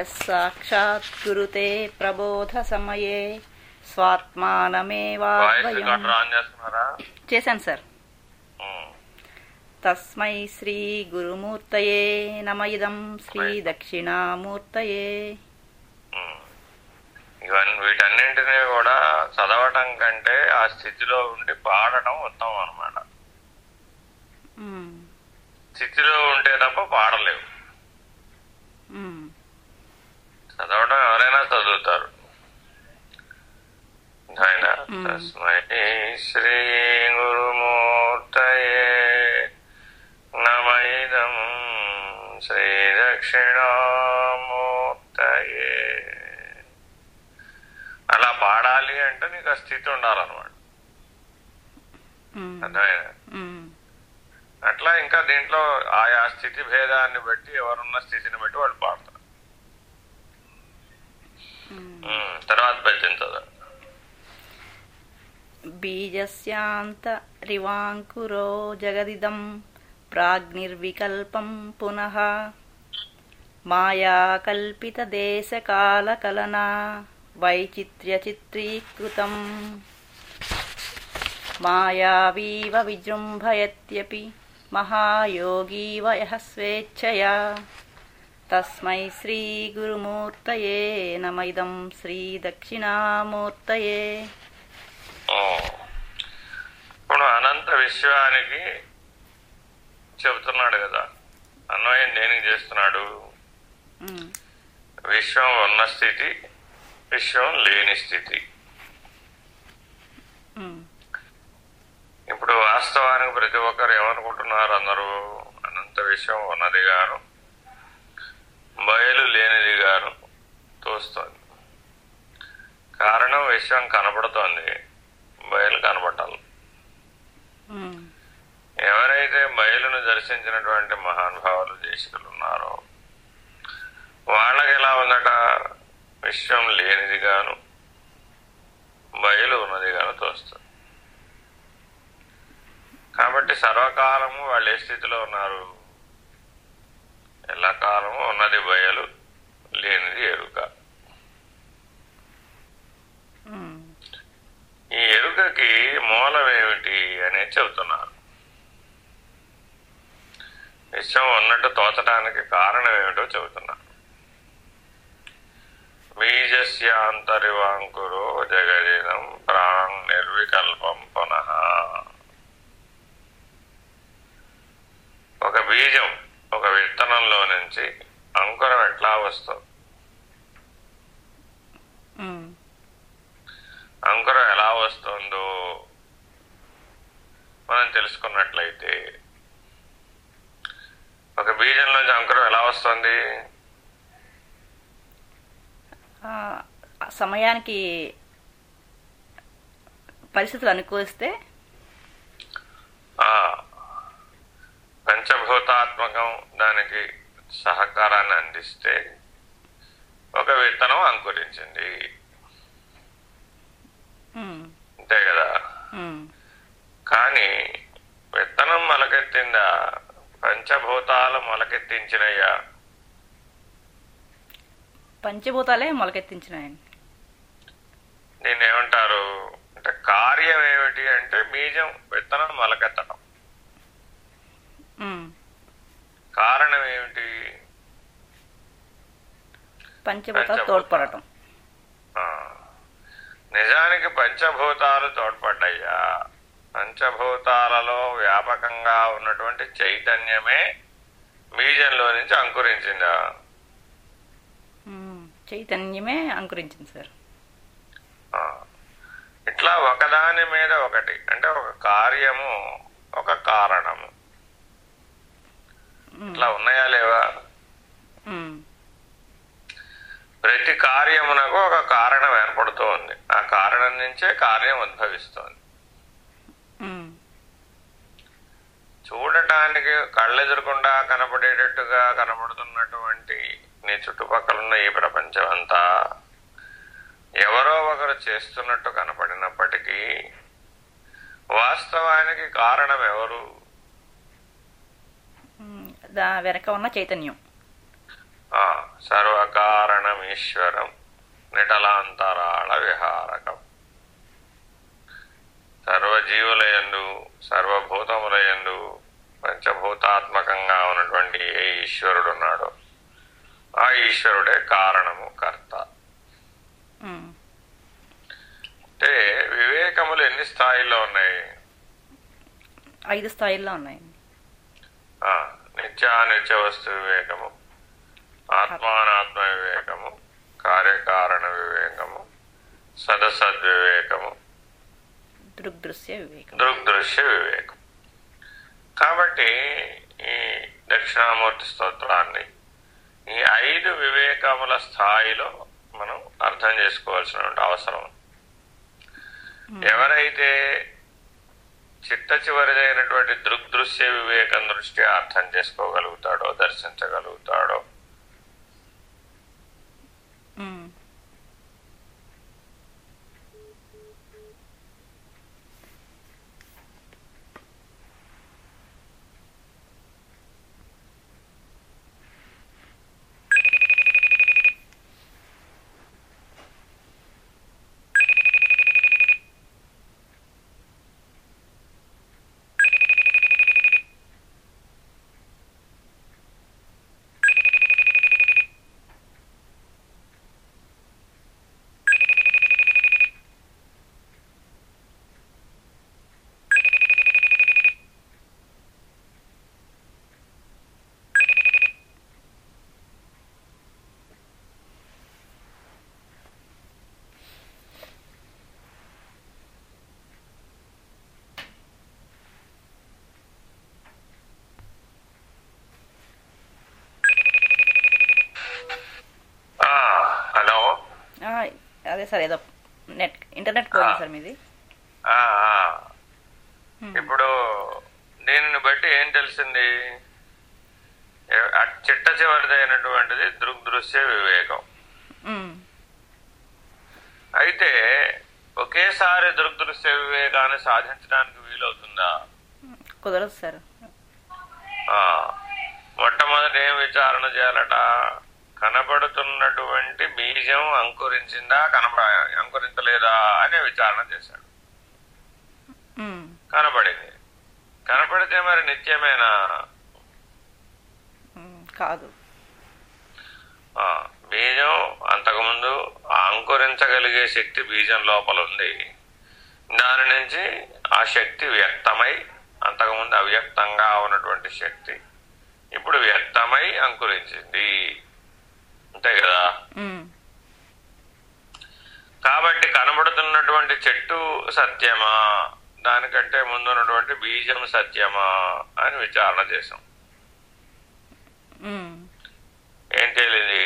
సాక్షాత్ కురుతే ప్రబోధ సమయే వాయిస్ స్వాత్మానమేవాద్వయం రికార్డర్ ఆన్ చేస్తున్నారా చేశాను సార్ ఉమ్. తస్మై శ్రీ గురుమూర్తయే నమ ఇదం శ్రీ దక్షిణామూర్తయే ఉమ్. ఇవన్నీ వీటన్నింటినీ కూడా చదవటం కంటే ఆ స్థితిలో ఉండి పాడటం ఉత్తమం అనమాట మ్మ్. స్థితిలో ఉంటే తప్ప పాడలేవు మ్మ్. చదవడం ఎవరైనా చదువుతారు ఆయన మ్మ్. తస్మై శ్రీ గురుమూర్తయే నమైదం శ్రీ దక్షిణామూర్తయే అలా పాడాలి అంటే నీకు ఆ స్థితి ఉండాలన్నమాట మ్మ్. అర్థమైనా మ్మ్. అట్లా ఇంకా దీంట్లో ఆయా స్థితి భేదాన్ని బట్టి ఎవరున్న స్థితిని బట్టి వాళ్ళు పాడతారు మ్మ్. ఉమ్, తర్వాత పద్యం చదవండి బీజస్యాంతరివాంకురో జగదిదం ప్రాగ్నిర్వికల్పం పునః మాయాకల్పితదేశకాలకలనా వైచిత్ర్యచిత్రీకృతం మాయావీవ విజృంభయత్యపి మహాయోగీవ యః స్వేచ్ఛయా తస్మై శ్రీగురుమూర్తయే నమ ఇదం శ్రీదక్షిణామూర్తయే ఉమ్. ఇప్పుడు అనంత విశ్వానికి చెబుతున్నాడు కదా అన్వయం దేనికి చేస్తున్నాడు మ్మ్. విశ్వం ఉన్న స్థితి విశ్వం లేని స్థితి మ్మ్. ఇప్పుడు వాస్తవానికి ప్రతి ఒక్కరు ఏమనుకుంటున్నారు అందరూ అనంత విశ్వం ఉన్నది గాను బయలు లేనిది గాను తోస్తోంది కారణం విశ్వం కనపడుతోంది బయలు కనపడాలి మ్మ్. ఎవరైతే బయలును దర్శించినటువంటి మహానుభావులు దేశికులు ఉన్నారో వాళ్ళకి ఎలా ఉందట విశ్వం లేనిది గాను బయలు ఉన్నది గాను తోస్తుంది కాబట్టి సర్వకాలము వాళ్ళు ఏ స్థితిలో ఉన్నారు ఎల్లకాలము ఉన్నది బయలు లేనిది ఎరుక మ్మ్. ఈ ఎరుకకి మూలం ఏమిటి అనేది చెబుతున్నారు విశ్వం ఉన్నట్టు తోచడానికి కారణం ఏమిటో చెబుతున్నారు బీజస్యాంతరివాంకురో జగదిదం ప్రాణం నిర్వికల్పం పునః ఒక బీజం ఒక విత్తనంలో నుంచి అంకురం ఎట్లా వస్తుంది మ్మ్. అంకురం ఎలా వస్తుందో మనం తెలుసుకున్నట్లయితే ఒక బీజం నుంచి అంకురం ఎలా వస్తుంది ఆ, ఆ సమయానికి పరిస్థితులు అనుకూలిస్తే ఆ పంచభూతాత్మకం దానికి సహకారాన్ని అందిస్తే ఒక విత్తనం అంకురించింది మ్మ్. అంతే కదా మ్మ్. కానీ విత్తనం మొలకెత్తిందా పంచభూతాలు మొలకెత్తించినయ్యా పంచభూతాలే మొలకెత్తించినాయండి దీన్ని ఏమంటారు అంటే కార్యం ఏమిటి అంటే బీజం విత్తనం మొలకెత్తడం మ్మ్. కారణం ఏమిటి పంచభూతాలు తోడ్పడటం ఆ, నిజానికి పంచభూతాలు తోడ్పడ్డాయ్యా పంచభూతాలలో వ్యాపకంగా ఉన్నటువంటి చైతన్యమే బీజంలో నుంచి అంకురించిందా మ్మ్. చైతన్యమే అంకురించింది సార్ ఆ, ఇట్లా ఒకదాని మీద ఒకటి అంటే ఒక కార్యము ఒక కారణము మ్మ్. ఇట్లా ఉన్నాయా లేవా మ్మ్. ప్రతి కార్యమునకు ఒక కారణం ఏర్పడుతూ ఉంది ఆ కారణం నుంచే కార్యం ఉద్భవిస్తోంది మ్మ్. చూడటానికి కళ్ళెదురకుండా కనపడేటట్టుగా కనపడుతున్నటువంటి నీ చుట్టుపక్కల ఉన్న ఈ ప్రపంచం అంతా ఎవరో ఒకరు చేస్తున్నట్టు కనపడినప్పటికీ వాస్తవానికి కారణం ఎవరు మ్మ్. దా వెనక ఉన్న చైతన్యం ఆ సర్వకారణ ఈశ్వరం నిటలాంతరాళ విహారకం సర్వజీవులయందు సర్వభూతములయందు పంచభూతాత్మకంగా ఉన్నటువంటి ఏ ఈశ్వరుడు ఉన్నాడో ఆ ఈశ్వరుడే కారణము కర్త ఉమ్. అంటే వివేకములు ఎన్ని స్థాయిల్లో ఉన్నాయి ఐదు స్థాయిల్లో ఉన్నాయండి ఆ, నిత్యానిత్య వస్తు వివేకము ఆత్మానాత్మ వివేకము కార్యకారణ వివేకము సదసద్వివేకము దృగ్దృశ్య వివేకం దృగ్దృశ్య వివేకం కాబట్టి ఈ దక్షిణామూర్తి స్తోత్రాన్ని ఈ ఐదు వివేకముల స్థాయిలో మనం అర్థం చేసుకోవాల్సిన అవసరం ఉంది. ఎవరైతే చిట్ట చివరిదైనటువంటి దృగ్దృశ్య వివేకం దృష్ట్యా అర్థం చేసుకోగలుగుతాడో దర్శించగలుగుతాడో ఉమ్. ఆ, హలో ఆ, అదే సార్ ఏదో నెట్ ఇంటర్నెట్ పోయింది ఆ. సార్ మీది ఆ, ఆ. ఉమ్. ఇప్పుడు దీనిని బట్టి ఏం తెలిసింది ఏ- ఆ చిట్ట చివరిదైనటువంటిది దృగ్దృశ్య వివేకం ఉమ్. అయితే ఒకేసారి దృగ్దృశ్య వివేకాన్ని సాధించడానికి వీలవుతుందా కుదరదు సార్ ఆ, మొట్టమొదటి ఏం విచారణ చేయాలట కనబడుతున్నటువంటి బీజం అంకురించిందా కనబ అంకురించలేదా అనే విచారణ చేశాడు ఉమ్. కనబడింది కనపడితే మరి నిత్యమేనా ఉమ్. కాదు ఆ, బీజం అంతకుముందు ఆ అంకురించగలిగే శక్తి బీజం లోపల ఉంది దాని నుంచి ఆ శక్తి వ్యక్తమై అంతకుముందు అవ్యక్తంగా ఉన్నటువంటి శక్తి ఇప్పుడు వ్యక్తమై అంకురించింది అంతే కదా ఉమ్. కాబట్టి కనబడుతున్నటువంటి చెట్టు సత్యమా దానికంటే ముందున్నటువంటి బీజం సత్యమా అని విచారణ చేశాం ఉమ్. ఏం తేలింది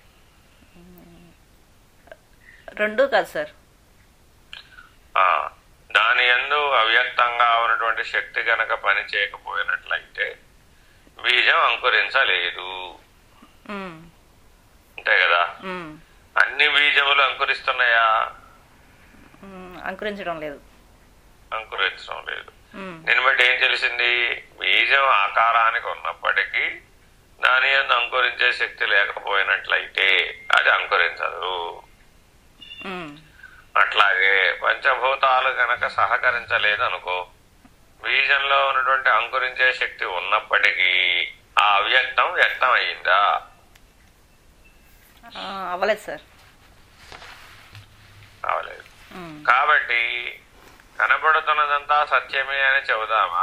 రెండు కాదు సార్ ఆ, దాని ఎందు అవ్యక్తంగా ఉన్నటువంటి శక్తి గనక పని చేయకపోయినట్లయితే బీజం అంకురించలేదు ఉమ్. అంతే కదా ఉమ్. అన్ని బీజములు అంకురిస్తున్నాయా ఉమ్. అంకురించడం లేదు అంకురించడం లేదు ఉమ్. దీన్ని బట్టి ఏం తెలిసింది బీజం ఆకారానికి ఉన్నప్పటికీ దాని ఎందు అంకురించే శక్తి లేకపోయినట్లయితే అది అంకురించదు ఉమ్. అట్లాగే పంచభూతాలు గనక సహకరించలేదు అనుకో బీజంలో ఉన్నటువంటి అంకురించే శక్తి ఉన్నప్పటికీ ఆ అవ్యక్తం వ్యక్తం అయ్యిందా ఆ, అవ్వలేదు సార్ అవలేదు ఉమ్. కాబట్టి కనబడుతున్నదంతా సత్యమే అని చెబుదామా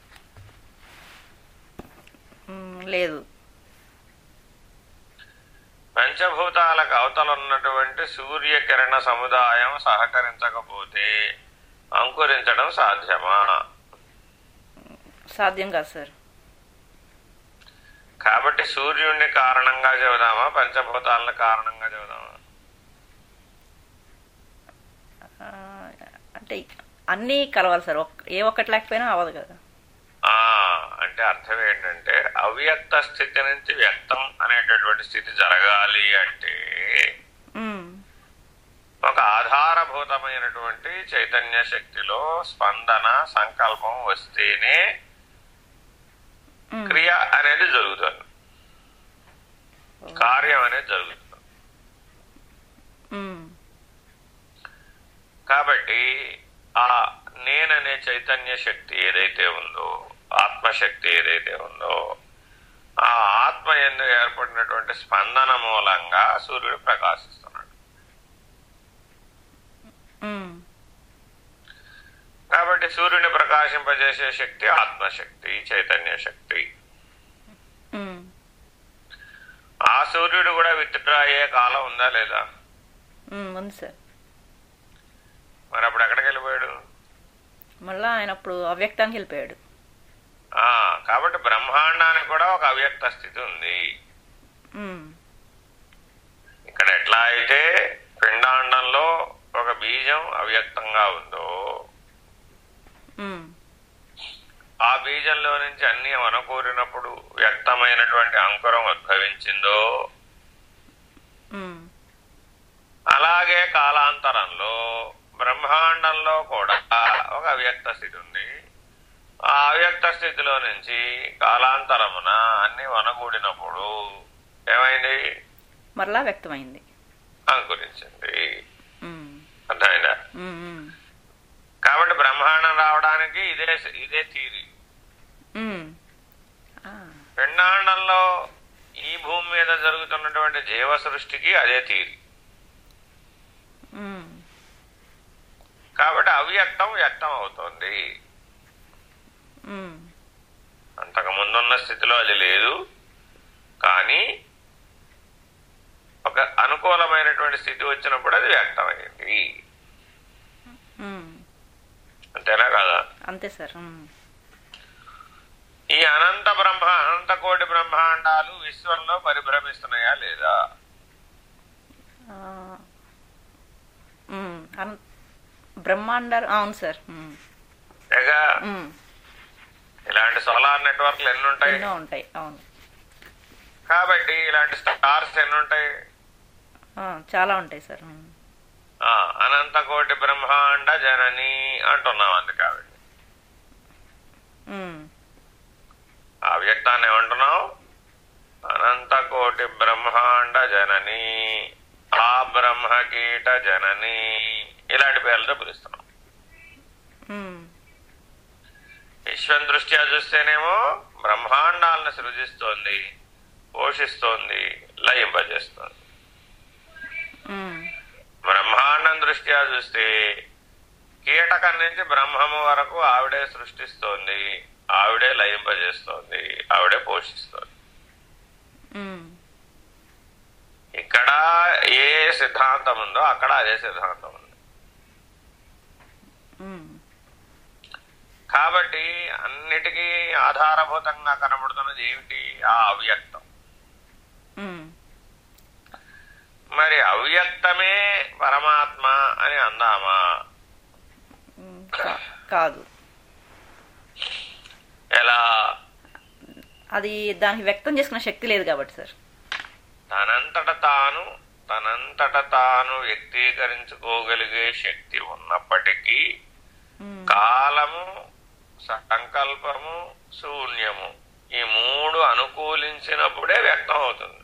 ఉమ్. లేదు పంచభూతాలకు అవతల ఉన్నటువంటి సూర్యకిరణ సముదాయం సహకరించకపోతే అంకురించడం సాధ్యమా సాధ్యం కాదు సార్ కాబట్టి సూర్యుడిని కారణంగా చెబుదామా పంచభూతాలను కారణంగా చెబుదామా ఆ, అంటే అన్నీ కలవాలి సార్ ఒక్- ఏ ఒక్కటి లేకపోయినా అవ్వదు కదా ఆ అంటే అర్థం ఏంటంటే అవ్యక్త స్థితి నుంచి వ్యక్తం అనేటటువంటి స్థితి జరగాలి అంటే ఉమ్. ఒక ఆధారభూతమైనటువంటి చైతన్య శక్తిలో స్పందన సంకల్పం వస్తేనే ఉమ్. క్రియ అనేది జరుగుతుంది కార్యం అనేది జరుగుతుంది ఉమ్, కాబట్టి ఆ నేననే చైతన్య శక్తి ఏదైతే ఉందో ఆత్మశక్తి ఏదైతే ఉందో ఆ ఆత్మ ఎందు ఏర్పడినటువంటి స్పందన మూలంగా సూర్యుడు ప్రకాశిస్తున్నాడు ఉమ్, కాబట్టి సూర్యుని ప్రకాశింపజేసే శక్తి ఆత్మశక్తి చైతన్య శక్తి ఉమ్. ఆ సూర్యుడు కూడా విత్డ్రా అయ్యే కాలం ఉందా లేదా ఉమ్, ఉంది సార్ మరి అప్పుడు ఎక్కడికి వెళ్ళిపోయాడు మళ్ళా ఆయన అప్పుడు అవ్యక్తానికి వెళ్ళిపోయాడు ఆ కాబట్టి బ్రహ్మాండానికి కూడా ఒక అవ్యక్త స్థితి ఉంది ఉమ్, ఇక్కడ ఎట్లా అయితే పిండాండంలో ఒక బీజం అవ్యక్తంగా ఉందో ఉమ్, ఆ బీజంలో నుంచి అన్ని వనకూరినప్పుడు వ్యక్తమైనటువంటి అంకురం ఉద్భవించిందో ఉమ్, అలాగే కాలాంతరంలో బ్రహ్మాండంలో కూడా ఒక అవ్యక్త స్థితి ఉంది ఆ అవ్యక్త స్థితిలో నుంచి కాలాంతరమున అన్ని వనగూడినప్పుడు ఏమైంది మరలా వ్యక్తమైంది అంకురించింది ఉమ్, అర్థమైందా ఉమ్, ఉమ్, కాబట్టి బ్రహ్మాండం రావడానికి ఇదే ఇదే తీరి ఉమ్. ఆ, పిండాండంలో ఈ భూమి మీద జరుగుతున్నటువంటి జీవ సృష్టికి అదే తీరి ఉమ్, కాబట్టి అవ్యక్తం వ్యక్తం అవుతోంది ఉమ్, అంతకు ముందున్న స్థితిలో అది లేదు కానీ ఒక అనుకూలమైనటువంటి స్థితి వచ్చినప్పుడు అది వ్యక్తమైంది ఉమ్. అంతేనా కదా అంతే సార్ ఉమ్, ఈ అనంత బ్రహ్మ అనంత కోటి బ్రహ్మాండాలు విశ్వంలో పరిభ్రమిస్తున్నాయా లేదా ఆ, ఉమ్, అన్- బ్రహ్మాండాలు అవును సార్ ఉమ్, తెగ ఉమ్, ఇలాంటి సోలార్ నెట్వర్క్లు ఎన్ని ఉంటాయి ఎన్నో ఉంటాయి అవును కాబట్టి ఇలాంటి స్టార్స్ ఎన్ని ఉంటాయి ఆ, చాలా ఉంటాయి సార్ ఉమ్, ఆ, అనంత కోటి బ్రహ్మాండ జనని అంటున్నాం అంది కాబట్టి ఉమ్, ఆ వ్యక్తాన్ని ఏమంటున్నాం అనంత కోటి బ్రహ్మాండ జనని ఆ బ్రహ్మకీట జనని ఇలాంటి పేర్లతో పిలుస్తున్నాం ఉమ్, విశ్వం దృష్ట్యా చూస్తేనేమో బ్రహ్మాండాలను సృజిస్తోంది పోషిస్తోంది లయింపజేస్తోంది ఉమ్, బ్రహ్మాండం దృష్ట్యా చూస్తే కీటకం నుంచి బ్రహ్మము వరకు ఆవిడే సృష్టిస్తోంది ఆవిడే లయింపజేస్తోంది ఆవిడే పోషిస్తోంది ఉమ్, ఇక్కడ ఏ సిద్ధాంతం ఉందో అక్కడ అదే సిద్ధాంతం ఉంది ఉమ్, కాబట్టి అన్నిటికీ ఆధారభూతంగా కనబడుతున్నది ఏమిటి ఆ అవ్యక్తం ఉమ్, మరి అవ్యక్తమే పరమాత్మ అని అందామా ఉమ్, కా- కాదు ఎలా అది దానికి వ్యక్తం చేసుకునే శక్తి లేదు కాబట్టి సార్ తనంతట తాను తనంతట తాను వ్యక్తీకరించుకోగలిగే శక్తి ఉన్నప్పటికీ ఉమ్, కాలము సంకల్పము శూన్యము ఈ మూడు అనుకూలించినప్పుడే వ్యక్తం అవుతుంది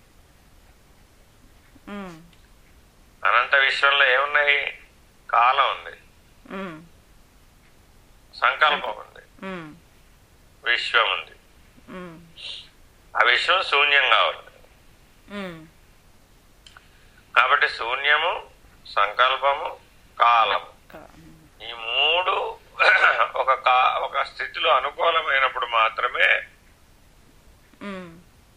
ఉమ్, అనంత విశ్వంలో ఏమున్నాయి కాలం ఉంది ఉమ్, సంకల్పం ఉంది ఉమ్, విశ్వం ఉంది ఉమ్, ఆ విశ్వం శూన్యంగా ఉంది ఉమ్, కాబట్టి శూన్యము సంకల్పము కాలము కా- ఈ మూడు ఒక కా- ఒక స్థితిలో అనుకూలమైనప్పుడు మాత్రమే ఉమ్,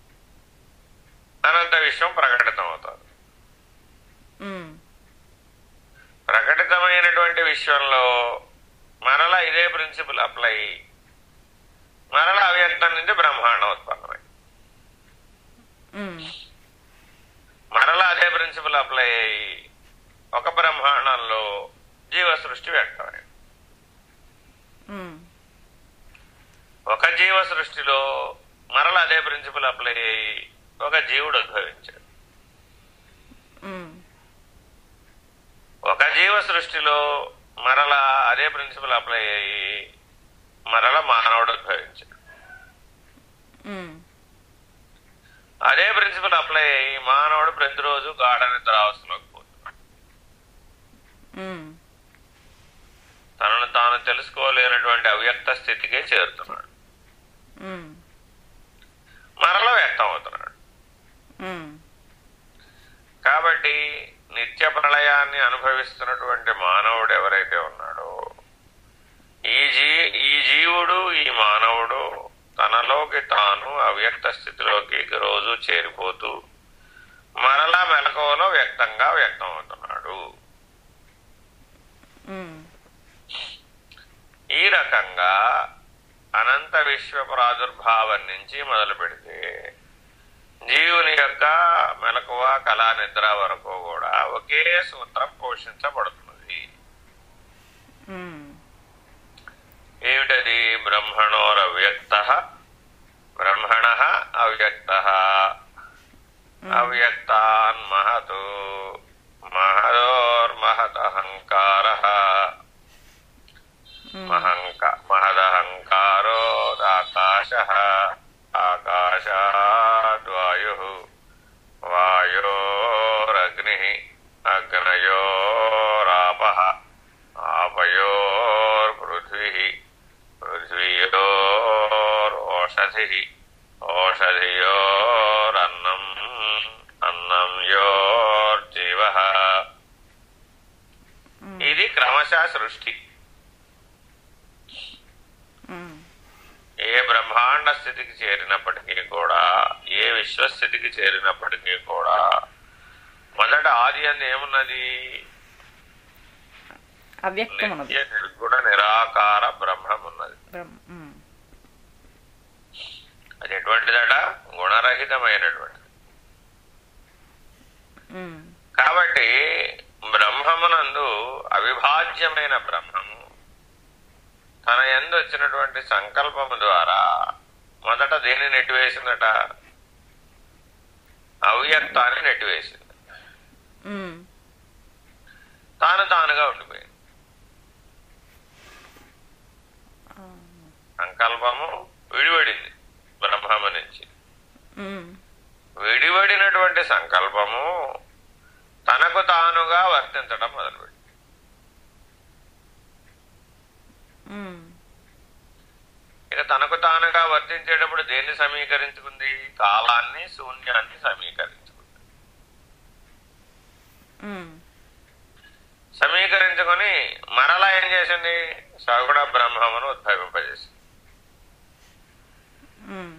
అనంత విశ్వం ప్రకటితం అవుతుంది ఉమ్, ప్రకటితమైనటువంటి విశ్వంలో మరలా ఇదే ప్రిన్సిపల్ అప్లై మరలా అవ్యక్తం నుంచి బ్రహ్మాండం ఉత్పన్నమై ఉమ్, మరలా అదే ప్రిన్సిపల్ అప్లై అయ్యి ఒక బ్రహ్మాండంలో జీవ సృష్టి వ్యక్తమై ఉమ్, ఒక జీవ సృష్టిలో మరలా అదే ప్రిన్సిపల్ అప్లై అయ్యి ఒక జీవుడు ఉద్భవించాడు ఉమ్, ఒక జీవ సృష్టిలో మరలా అదే ప్రిన్సిపల్ అప్లై అయ్యి మరలా మానవుడు ఉద్భవించాడు ఉమ్, అదే ప్రిన్సిపల్ అప్లై అయ్యి మానవుడు ప్రతిరోజు గాఢ నిద్రావస్థలోకి పోతున్నాడు ఉమ్, తనను తాను తెలుసుకోలేనటువంటి అవ్యక్త స్థితికే చేరుతున్నాడు ఉమ్, మరలా వ్యక్తం అవుతున్నాడు ఉమ్, కాబట్టి నిత్య ప్రళయాన్ని అనుభవిస్తున్నటువంటి మానవుడు ఎవరైతే ఉన్నాడో ఈ జీ ఈ జీవుడు ఈ మానవుడు తనలోకి తాను అవ్యక్త స్థితిలోకి రోజు చేరిపోతూ మరలా మెలకువలో వ్యక్తంగా వ్యక్తం అవుతున్నాడు ఉమ్, ఈ రకంగా అనంత విశ్వ ప్రాదుర్భావం నుంచి మొదలు పెడితే జీవుని యొక్క మెలకువ కళా నిద్ర వరకు కూడా ఒకే సూత్రం పోషించబడుతున్నది ఉమ్, ఏమిటది బ్రహ్మణోరవ్యక్త బ్రహ్మణ అవ్యక్త అవ్యక్తాన్ మహతు మహదోర్మహదహంకార ఉమ్, మహంక మహదహంకారోదాకాశ ఆకాశాద్వాయు వాయోరగ్ని అగ్నయోరాప ఆపయోర్పృథ్వీ పృథ్వీయోరోషధి ఓషధియోరన్నం అన్నం యోర్జీవ ఉమ్, ఇది క్రమశ సృష్టి ఉమ్, ఏ బ్రహ్మాండ స్థితికి చేరినప్పటికీ కూడా ఏ విశ్వస్థితికి చేరినప్పటికీ కూడా మొదట ఆది అని ఏమున్నది అవ్యక్తం ఉన్నది నిత్య నిర్గుణ నిరాకార బ్రహ్మం ఉన్నది బ్రహ్మ ఉమ్, అది ఎటువంటిదట గుణరహితమైనటువంటిది ఉమ్, కాబట్టి బ్రహ్మమునందు అవిభాజ్యమైన బ్రహ్మము తన ఎందు వచ్చినటువంటి సంకల్పము ద్వారా మొదట దేన్ని నెట్టివేసిందట అవ్యక్తాన్ని నెట్టివేసింది ఉమ్, తాను తానుగా ఉండిపోయింది ఆ, సంకల్పము విడివడింది బ్రహ్మము నుంచి ఉమ్, విడివడినటువంటి సంకల్పము తనకు తానుగా వర్తించడం మొదలుపెట్టింది ఉమ్, ఇక తనకు తానుగా వర్తించేటప్పుడు దేన్ని సమీకరించుకుంది కాలాన్ని శూన్యాన్ని సమీకరించుకుంది ఉమ్, సమీకరించుకొని మరలా ఏం చేసింది సగుణ బ్రహ్మమును ఉద్భవింపజేసింది ఉమ్,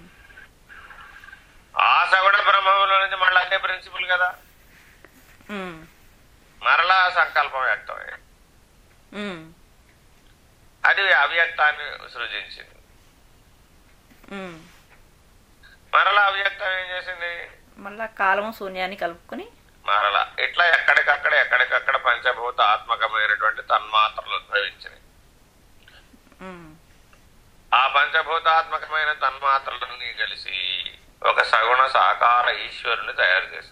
ఆ సగుణ బ్రహ్మములో నుంచి మళ్ళీ అదే ప్రిన్సిపుల్ కదా ఉమ్, మరలా సంకల్పం వ్యక్తమైంది ఉమ్, అది అవ్యక్తాన్ని సృజించింది ఉమ్. మరలా అవ్యక్తం ఏం చేసింది మళ్ళా కాలము శూన్యాన్ని కలుపుకొని మరలా ఇట్లా ఎక్కడికక్కడ ఎక్కడికక్కడ పంచభూత ఆత్మకమైనటువంటి తన్మాత్రలు ఉద్భవించినాయి ఉమ్, ఆ పంచభూతాత్మకమైన తన్మాత్రలన్నీ కలిసి ఒక సగుణ సాకార ఈశ్వరుని తయారు చేసింది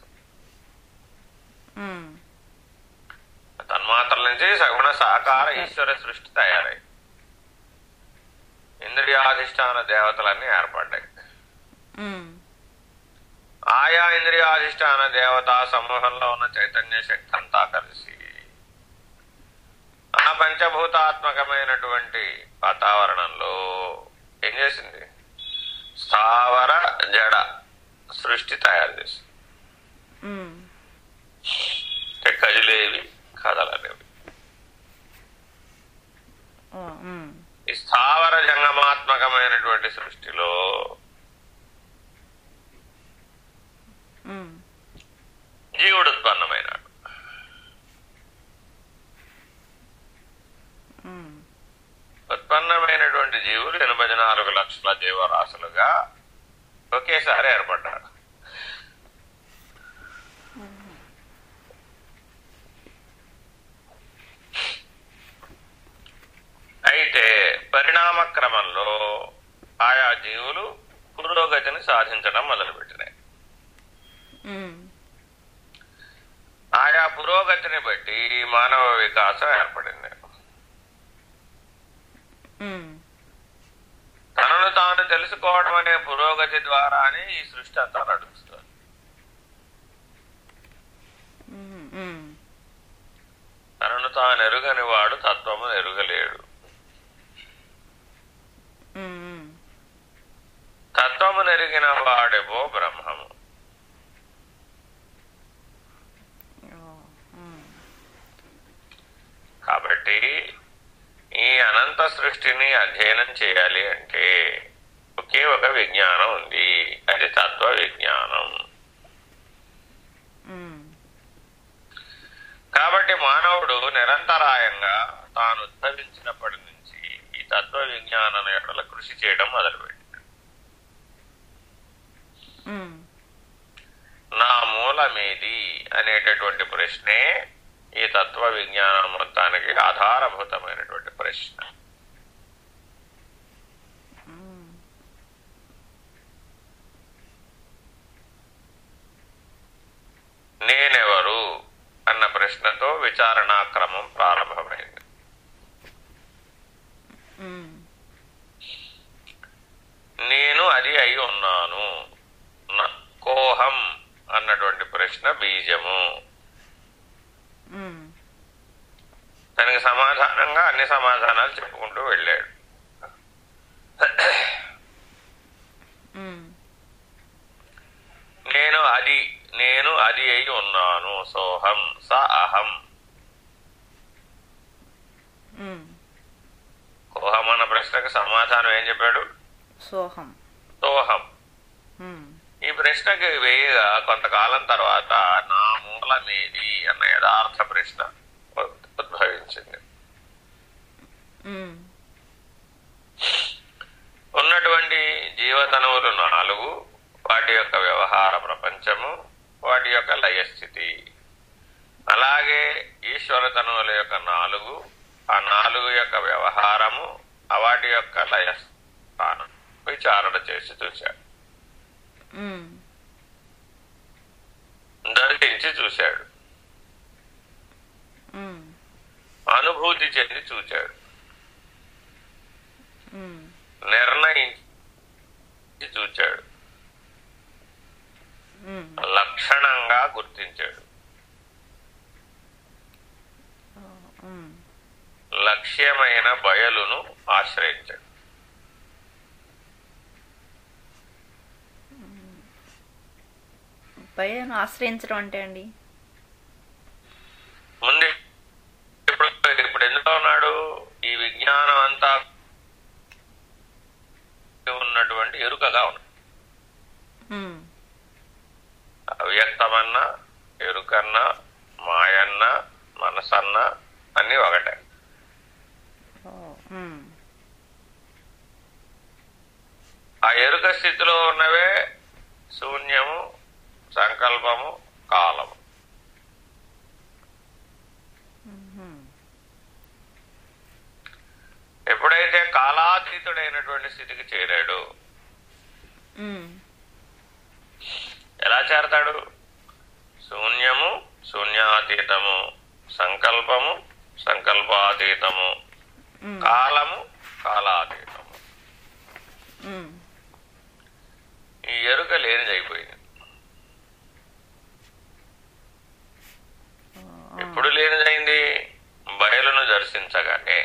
ఉమ్, తన్మాత్రల నుంచి సగుణ సాకార ఈశ్వర సృష్టి తయారై ఇంద్రియాధిష్టాన దేవతలన్నీ ఏర్పడ్డాయి ఉమ్, ఆయా ఇంద్రియాధిష్టాన దేవతా సమూహంలో ఉన్న చైతన్య శక్తి అంతా కలిసి ఆ పంచభూతాత్మకమైనటువంటి వాతావరణంలో ఏం చేసింది స్థావర జడ సృష్టి తయారు చేసింది ఉమ్, అంటే కదిలేవి కదలనేవి ఓ, ఉమ్, ఈ స్థావర జంగమాత్మకమైనటువంటి సృష్టిలో ఉమ్, జీవుడు ఉత్పన్నమైనాడు ఉమ్, ఉత్పన్నమైనటువంటి జీవులు ఎనభై నాలుగు లక్షల జీవరాశులుగా ఒకేసారి ఏర్పడ్డారు అయితే పరిణామ క్రమంలో ఆయా జీవులు పురోగతిని సాధించడం మొదలుపెట్టినాయి ఉమ్, ఆయా పురోగతిని బట్టి మానవ వికాసం ఏర్పడింది ఉమ్, తనను తాను తెలుసుకోవడం అనే పురోగతి ద్వారానే ఈ సృష్టి అంతా నడుస్తుంది ఉమ్, ఉమ్, తనను తానెరుగని వాడు తత్వము ఎరుగలేడు ఉమ్, ఉమ్. తత్వము నెరిగిన వాడేవో బ్రహ్మము ఓ, ఉమ్. కాబట్టి ఈ అనంత సృష్టిని అధ్యయనం చేయాలి అంటే ఒకే ఒక విజ్ఞానం ఉంది అది తత్వ విజ్ఞానం ఉమ్. కాబట్టి మానవుడు నిరంతరాయంగా తాను ఉద్భవించినప్పటి నుంచి ఈ తత్వ విజ్ఞానం ఎడల కృషి చేయడం మొదలుపెట్టాడు ఉమ్. నా మూలమేది అనేటటువంటి ప్రశ్నే ఈ తత్వ విజ్ఞానం మొత్తానికి ఆధారభూతమైనటువంటి ప్రశ్న ఉమ్. నేనెవరు అన్న ప్రశ్నతో విచారణాక్రమం ప్రారంభమైంది ఉమ్. నేను అది అయి ఉన్నాను న- కోహం అన్నటువంటి ప్రశ్న బీజము ఉమ్. దానికి సమాధానంగా అన్ని సమాధానాలు చెప్పుకుంటూ వెళ్ళాడు ఉమ్. నేను అది నేను అది అయి ఉన్నాను సోహం స అహం ఉమ్. కోహం అన్న ప్రశ్నకు సమాధానం ఏం చెప్పాడు సోహం సోహం ఉమ్. ఈ ప్రశ్నకి వేయగా కొంతకాలం తర్వాత నా మూలమేది అన్న యథార్థ ప్రశ్న ఉద్- ఉద్భవించింది ఉమ్. ఉన్నటువంటి జీవతనములు నాలుగు వాటి యొక్క వ్యవహార ప్రపంచము వాటి యొక్క లయస్థితి అలాగే ఈశ్వరతనముల యొక్క నాలుగు ఆ నాలుగు యొక్క వ్యవహారము ఆ వాటి యొక్క లయస్థానం విచారణ చేసి చూశాడు ఉమ్. దర్శించి చూశాడు ఉమ్. అనుభూతి చెంది చూశాడు ఉమ్. నిర్ణయించి చూచాడు ఉమ్. లక్షణంగా గుర్తించాడు ఉమ్. లక్ష్యమైన బయలును ఆశ్రయించాడు భయం ఆశ్రయించడం అంటే అండి ముందు ఇప్పుడు ఇప్పుడు ఎందులో ఉన్నాడు ఈ విజ్ఞానం అంతా ఉన్నటువంటి ఎరుకగా ఉన్నాడు ఉమ్. అవ్యక్తమన్నా ఎరుకన్నా మాయన్న మనసన్న అన్ని ఒకటే ఓ, ఉమ్. ఆ ఎరుక స్థితిలో ఉన్నవే శూన్యము సంకల్పము కాలము ఉమ్. ఎప్పుడైతే కాలాతీతుడైనటువంటి స్థితికి చేరాడు ఉమ్. ఎలా చేరతాడు శూన్యము శూన్యాతీతము సంకల్పము సంకల్పాతీతము ఉమ్. కాలము కాలాతీతము ఉమ్. ఈ ఎరుక లేనిదైపోయింది ఓ, ఎప్పుడు లేనిదైంది బయలును దర్శించగానే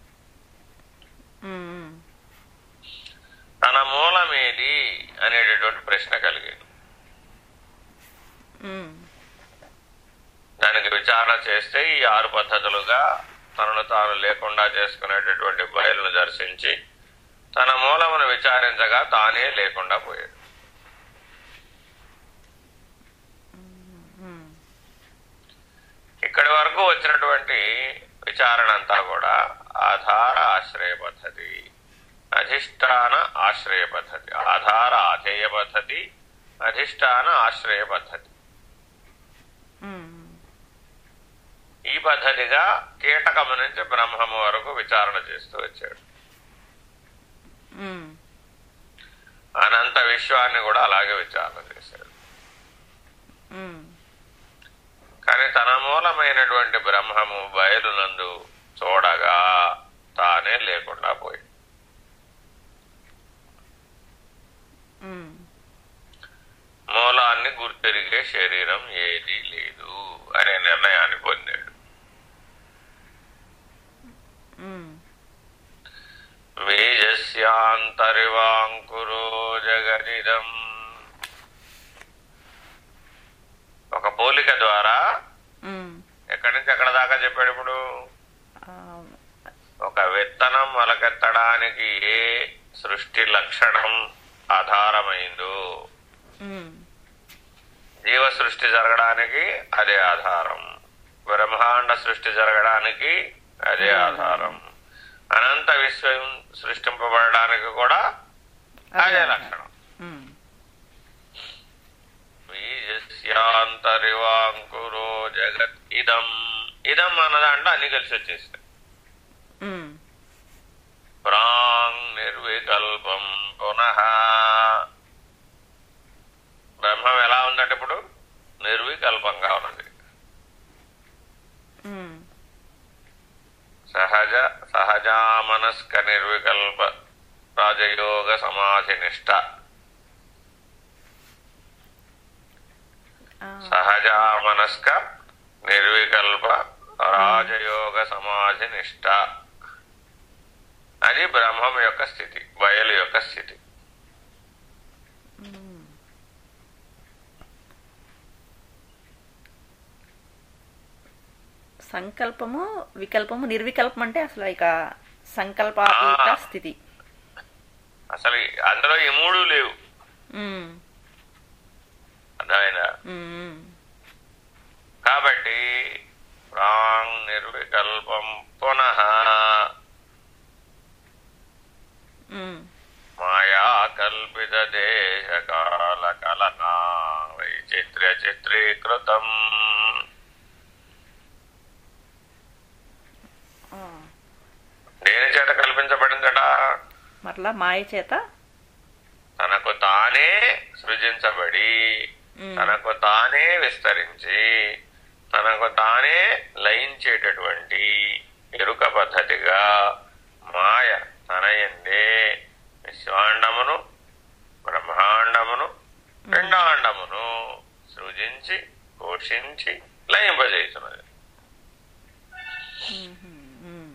ఉమ్. ఉమ్. తన మూలమేది అనేటటువంటి ప్రశ్న కలిగింది ఉమ్. దానికి విచారణ చేస్తే ఈ ఆరు పద్ధతులుగా తనను తాను లేకుండా చేసుకునేటటువంటి బయలును దర్శించి తన మూలమును విచారించగా తానే లేకుండా పోయాడు ఉమ్. ఇక్కడి వరకు వచ్చినటువంటి విచారణ అంతా కూడా ఆధార ఆశ్రయ పద్ధతి అధిష్టాన ఆశ్రయ పద్ధతి ఆధార ఆధేయ పద్ధతి అధిష్టాన ఆశ్రయ పద్ధతి ఉమ్. ఈ పద్ధతిగా కీటకము నుంచి బ్రహ్మము వరకు విచారణ చేస్తూ వచ్చాడు ఉమ్. అనంత విశ్వాన్ని కూడా అలాగే విచారణ చేశాడు ఉమ్. కానీ తన మూలమైనటువంటి బ్రహ్మము బయలునందు చూడగా తానే లేకుండా పోయి ఉమ్. మూలాన్ని గుర్తెరిగే శరీరం ఏదీ లేదు అనే నిర్ణయాన్ని పొందాడు యస్యాంతరివాంకురో జగదిదం ఒక పోలిక ద్వారా ఉమ్, ఎక్కడి నుంచి ఎక్కడ దాకా చెప్పాడు ఇప్పుడు ఆ, ఒక విత్తనం మొలకెత్తడానికి ఏ సృష్టి లక్షణం ఆధారమైందో ఉమ్, జీవ సృష్టి జరగడానికి అదే ఆధారం బ్రహ్మాండ సృష్టి జరగడానికి అదే ఆధారం అనంత విశ్వం సృష్టింపబడడానికి కూడా అదే లక్షణం ఉమ్, బీజస్యాంతరివాంకురో జగత్ ఇదం ఇదం అన్నదాంట్లో అన్ని కలిసి వచ్చేసినాయి ఉమ్, ప్రాంగ్ నిర్వికల్పం పునః బ్రహ్మం ఎలా ఉందంటే ఇప్పుడు నిర్వికల్పంగా ఉన్నది ఉమ్, సహజ సహజామనస్క నిర్వికల్ప రాజయోగ సమాధి నిష్ట ఆ, సహజామనస్క నిర్వికల్ప రాజయోగ సమాధి నిష్ట అది బ్రహ్మం యొక్క స్థితి బయలు యొక్క స్థితి ఉమ్. సంకల్పము వికల్పము నిర్వికల్పం అంటే అసలు ఇక సంకల్పాతీత ఆ. స్థితి అసలు అందులో ఈ మూడు లేవు ఉమ్, అర్థమైందా ఉమ్, కాబట్టి ప్రాంగ్ నిర్వికల్పం పునః ఉమ్, మాయా కల్పిత దేశ కాల కలనా వైచిత్ర్య చిత్రీకృతం ఆ. దేని చేత కల్పించబడిందట మరలా మాయ చేత తనకు తానే సృజించబడి ఉమ్, తనకు తానే విస్తరించి తనకు తానే లయించేటటువంటి ఎరుక పద్ధతిగా మాయ తన ఎందే విశ్వాండమును బ్రహ్మాండమును పిండాండమును సృజించి పోషించి లయింపజేస్తున్నది ఉమ్, ఉమ్,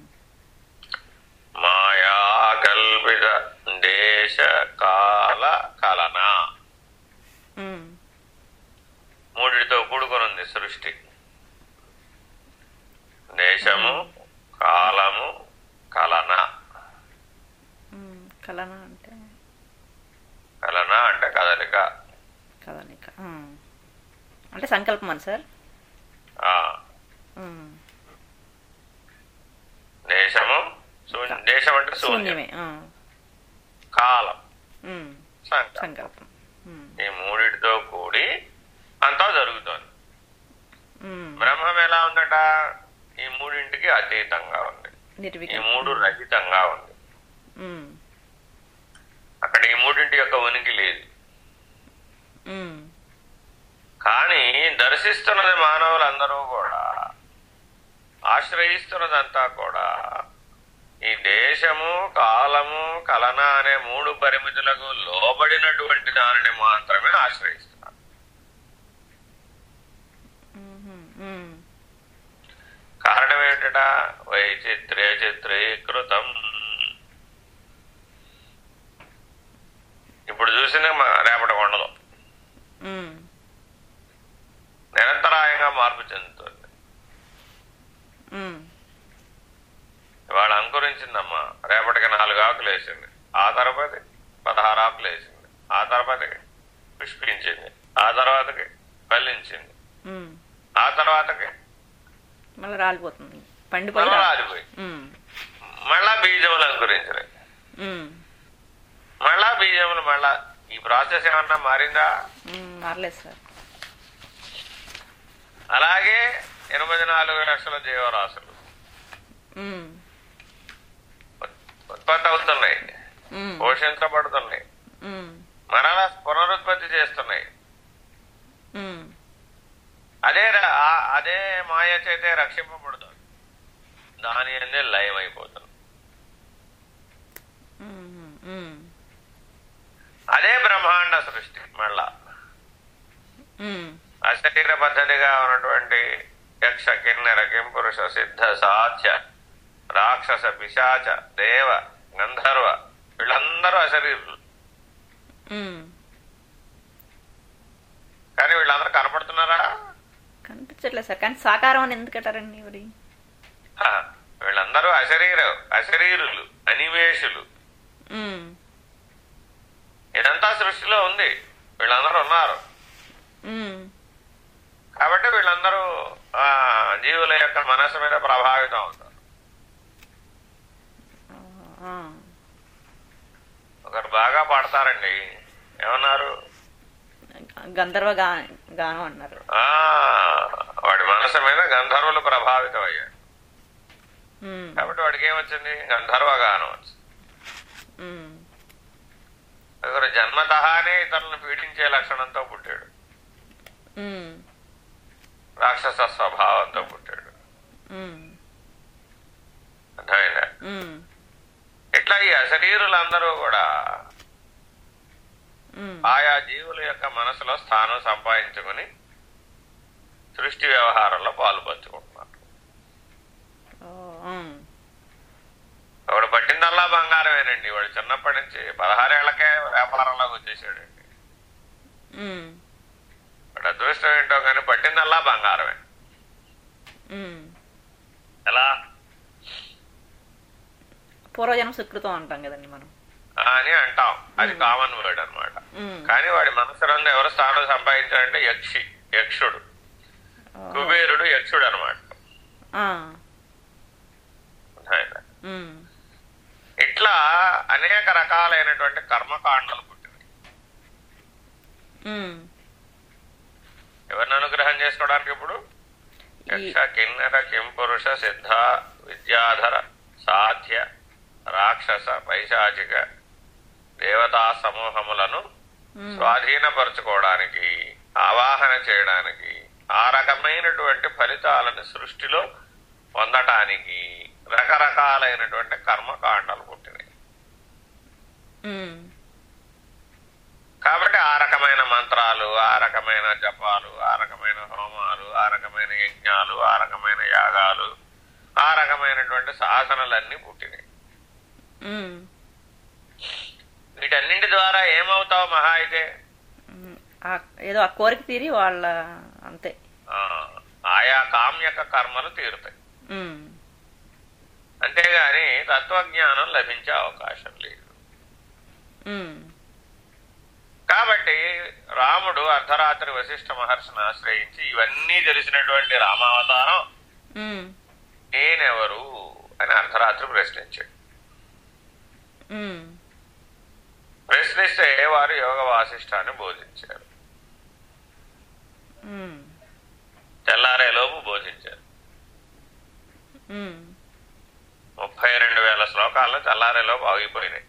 మాయా కల్పిత దేశ కాల కలన ఉమ్, మూడిటితో కూడుకొని ఉంది సృష్టి దేశము కాలము కలన ఉమ్, కలన అంటే కలన అంటే కదలిక కదలిక ఉమ్. అంటే సంకల్పం అని సార్ ఆ ఉమ్, దేశము శూన్య దేశం అంటే శూన్యం శూన్యమే ఆ, కాలం ఉమ్, సంకల్పం సంకల్పం ఉమ్, ఈ మూడిటితో కూడి అంతా జరుగుతోంది ఉమ్, బ్రహ్మం ఎలా ఉందట ఈ మూడింటికి అతీతంగా ఉంది ఈ నిర్వికల్పం మూడు రహితంగా ఉంది ఉమ్, అక్కడ ఈ మూడింటి యొక్క ఉనికి లేదు ఉమ్, కానీ దర్శిస్తున్నది మానవులందరూ కూడా ఆశ్రయిస్తున్నదంతా కూడా ఈ దేశము కాలము కలన అనే మూడు పరిమితులకు లోబడినటువంటి దానిని మాత్రమే ఆశ్రయిస్తున్నారు ఉమ్, ఉమ్, కారణం ఏమిట వైచిత్రే చిత్రీకృతం ఇప్పుడు చూసిన రేపటి కొండలు ఉమ్, నిరంతరాయంగా మార్పు చెందుతుంది ఉమ్, ఇవాళ అంకురించిందమ్మా రేపటికి నాలుగు ఆకులు వేసింది ఆ తర్వాతకి పదహారు ఆకులు వేసింది ఆ తర్వాతకి పుష్పించింది ఆ తర్వాతకి ఫలించింది ఉమ్. ఆ తర్వాతకి మళ్ళీ రాలిపోతుంది పండిపోయి మళ్ళా రా- రాలిపోయి ఉమ్, మళ్ళా బీజములు అంకురించినాయి ఉమ్, మళ్ళా బీజములు మళ్ళా ఈ ప్రాసెస్ ఏమన్నా మారిందా ఉమ్, మారలేదు సార్ అలాగే ఎనభై నాలుగు లక్షల జీవరాశులు ఉమ్, ఉత్పత్తి అవుతున్నాయి ఉమ్, పోషించబడుతున్నాయి ఉమ్, మరలా పునరుత్పత్తి చేస్తున్నాయి ఉమ్, అదే ర- ఆ- అదే మాయ చేతే రక్షింపబడుతుంది దాని అన్నీ లయం అయిపోతుంది ఉమ్, ఉమ్, అదే బ్రహ్మాండ సృష్టి మళ్ళా ఉమ్, అశరీర పద్ధతిగా ఉన్నటువంటి యక్ష కిన్నెర కింపురుష సిద్ధ సాధ్య రాక్షస పిశాచ దేవ గంధర్వ వీళ్ళందరూ వీళ్ళందరూ అశరీరులు ఉమ్. కానీ వీళ్ళందరూ కనపడుతున్నారా కనిపించట్లేదు సార్ కానీ సాకారం అని ఎందుకంటారండి మరి ఆ, వీళ్ళందరూ అశరీర అశరీరులు అనివేశులు ఉమ్. ఇదంతా సృష్టిలో ఉంది వీళ్ళందరూ ఉన్నారు ఉమ్. కాబట్టి వీళ్ళందరూ ఆ జీవుల యొక్క మనసు మీద ప్రభావితం అవుతారు ఆ. ఒకరు బాగా పాడతారండి ఏమన్నారు గంధర్వ గా గానం అన్నారు ఆ వాడి మనసు మీద గంధర్వులు ప్రభావితం అయ్యారు ఉమ్. కాబట్టి వాడికి ఏమొచ్చింది గంధర్వగానం వచ్చింది ఉమ్. ఒకరు జన్మతహానే ఇతరులను పీడించే లక్షణంతో పుట్టాడు ఉమ్. రాక్షస స్వభావంతో పుట్టాడు ఉమ్. అర్థమైందా ఉమ్. ఇట్లా ఈ అశరీరులందరూ కూడా ఉమ్. ఆయా జీవుల యొక్క మనసులో స్థానం సంపాదించుకుని సృష్టి వ్యవహారంలో పాలు పంచుకుంటున్నారు ఓ, ఉమ్. వాడు పట్టిందల్లా బంగారమేనండి వాడు చిన్నప్పటి నుంచి పదహారేళ్లకే వ్యాపారంలోకి వచ్చేసాడండి ఉమ్. వాడు అదృష్టం ఏంటో కానీ పట్టిందల్లా బంగారమే ఉమ్. ఎలా పూర్వజన్మ సుకృతం అంటాం కదండి మనం అని అంటాం అది కామన్ వర్డ్ అన్నమాట ఉమ్. కానీ వాడి మనసురంలో ఎవరు స్థానం సంపాదించాడంటే యక్షి యక్షుడు ఓ. కుబేరుడు యక్షుడు అనమాట ఆ. ఉమ్. ఇట్లా అనేక రకాలైనటువంటి కర్మకాండలు పుట్టినాయి ఉమ్. ఎవరిని అనుగ్రహం చేసుకోవడానికి ఇప్పుడు ఈ యక్ష కిన్నెర కింపురుష సిద్ధ విద్యాధర సాధ్య రాక్షస పైశాచిక దేవతా సమూహములను ఉమ్. స్వాధీనపరచుకోవడానికి ఆవాహన చేయడానికి ఆ రకమైనటువంటి ఫలితాలను సృష్టిలో పొందటానికి రకరకాలైనటువంటి కర్మకాండలు పుట్టినాయి ఉమ్. కాబట్టి ఆ రకమైన మంత్రాలు ఆ రకమైన జపాలు ఆ రకమైన హోమాలు ఆ రకమైన యజ్ఞాలు ఆ రకమైన యాగాలు ఆ రకమైనటువంటి శాసనాలన్నీ పుట్టినాయి ఉమ్. వీటన్నింటి ద్వారా ఏమవుతావు మహా అయితే ఉమ్. ఆ- ఏదో ఆ కోరిక తీరి వాళ్ళ అంతే ఆ, ఆయా కామ్యక కర్మలు తీరుతాయి ఉమ్. అంతేగాని తత్వజ్ఞానం లభించే అవకాశం లేదు ఉమ్. కాబట్టి రాముడు అర్ధరాత్రి వశిష్ఠ మహర్షిని ఆశ్రయించి ఇవన్నీ తెలిసినటువంటి రామావతారం ఉమ్. నేనెవరు అని అర్ధరాత్రి ప్రశ్నించాడు ఉమ్. ప్రశ్నిస్తే వారు యోగ వాసిష్టాన్ని బోధించారు ఉమ్. తెల్లారేలోపు బోధించారు ఉమ్. ముప్పై రెండు వేల శ్లోకాలను తెల్లారేలోపు ఆగిపోయినాయి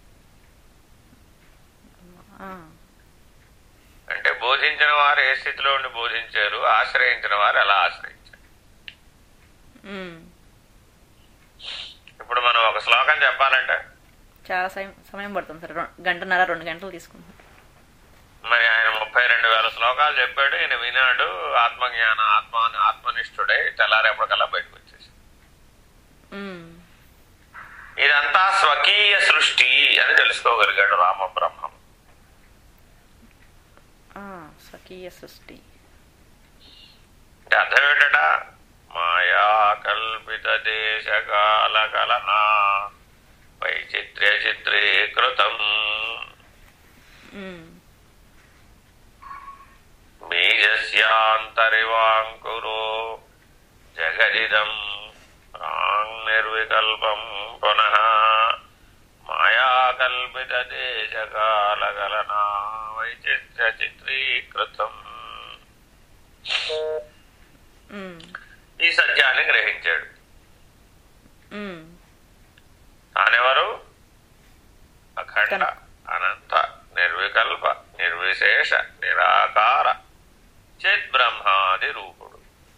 ఆ. అంటే బోధించిన వారు ఏ స్థితిలో ఉండి బోధించారు ఆశ్రయించిన వారు ఎలా ఆశ్రయించారు ఉమ్. ఇప్పుడు మనం ఒక శ్లోకం చెప్పాలంటే చాలా సమయం సమయం పడుతుంది సార్ రెం- గంటన్నర రెండు గంటలు తీసుకుంటాం మరి ఆయన ముప్పై రెండు వేల శ్లోకాలు చెప్పాడు ఈయన వినాడు ఆత్మజ్ఞాన ఆత్మ ఆత్మనిష్ఠుడై తెల్లారేపటికల్లా బయటకు వచ్చేసి ఉమ్. ఇదంతా స్వకీయ సృష్టి అని తెలుసుకోగలిగాడు రామ బ్రహ్మం ఆ, స్వకీయ సృష్టి అంటే అర్థం ఏంటట మాయా కల్పిత దేశ కాల కలనా వైచిత్ర్య చిత్రీకృతం ఉమ్. బీజస్యాంతరివాంకురో జగదిదం ప్రాంగ్ నిర్వికల్పం పునః మాయాకల్పిత దేశకాలగలనా వైచిత్ర్య చిత్రీకృతం ఉమ్. ఈ సత్యాన్ని గ్రహించాడు ఉమ్. తానెవరు అఖండ కనుక. అనంత నిర్వికల్ప నిర్విశేష నిరాకార చిద్బ్రహ్మాది రూపుడు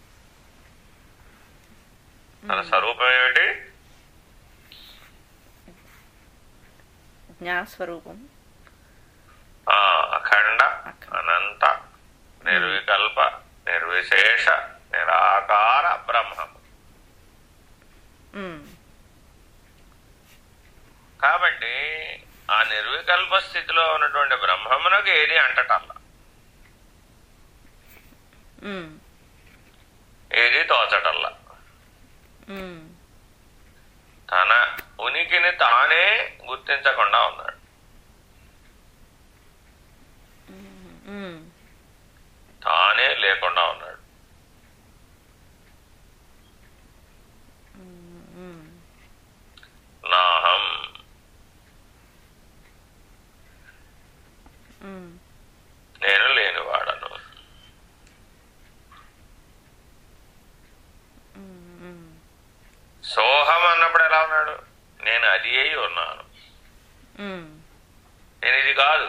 తన స్వరూపం ఏమిటి జ్ఞానస్వరూపం ఆ అఖండ అఖ- అనంత నిర్వికల్ప నిర్విశేష నిరాకార బ్రహ్మం ఉమ్. కాబట్టి ఆ నిర్వికల్ప స్థితిలో ఉన్నటువంటి బ్రహ్మమునకు ఏది అంటటల్లా ఉమ్, ఏది తోచటల్లా ఉమ్, తన ఉనికిని తానే గుర్తించకుండా ఉన్నాడు ఉమ్, తానే లేకుండా ఉన్నాడు ఉమ్, నాహం ఉమ్, నేను లేనివాడను ఉమ్, సోహం అన్నప్పుడు ఎలా ఉన్నాడు నేను అది అయి ఉన్నాను ఉమ్, నేను ఇది కాదు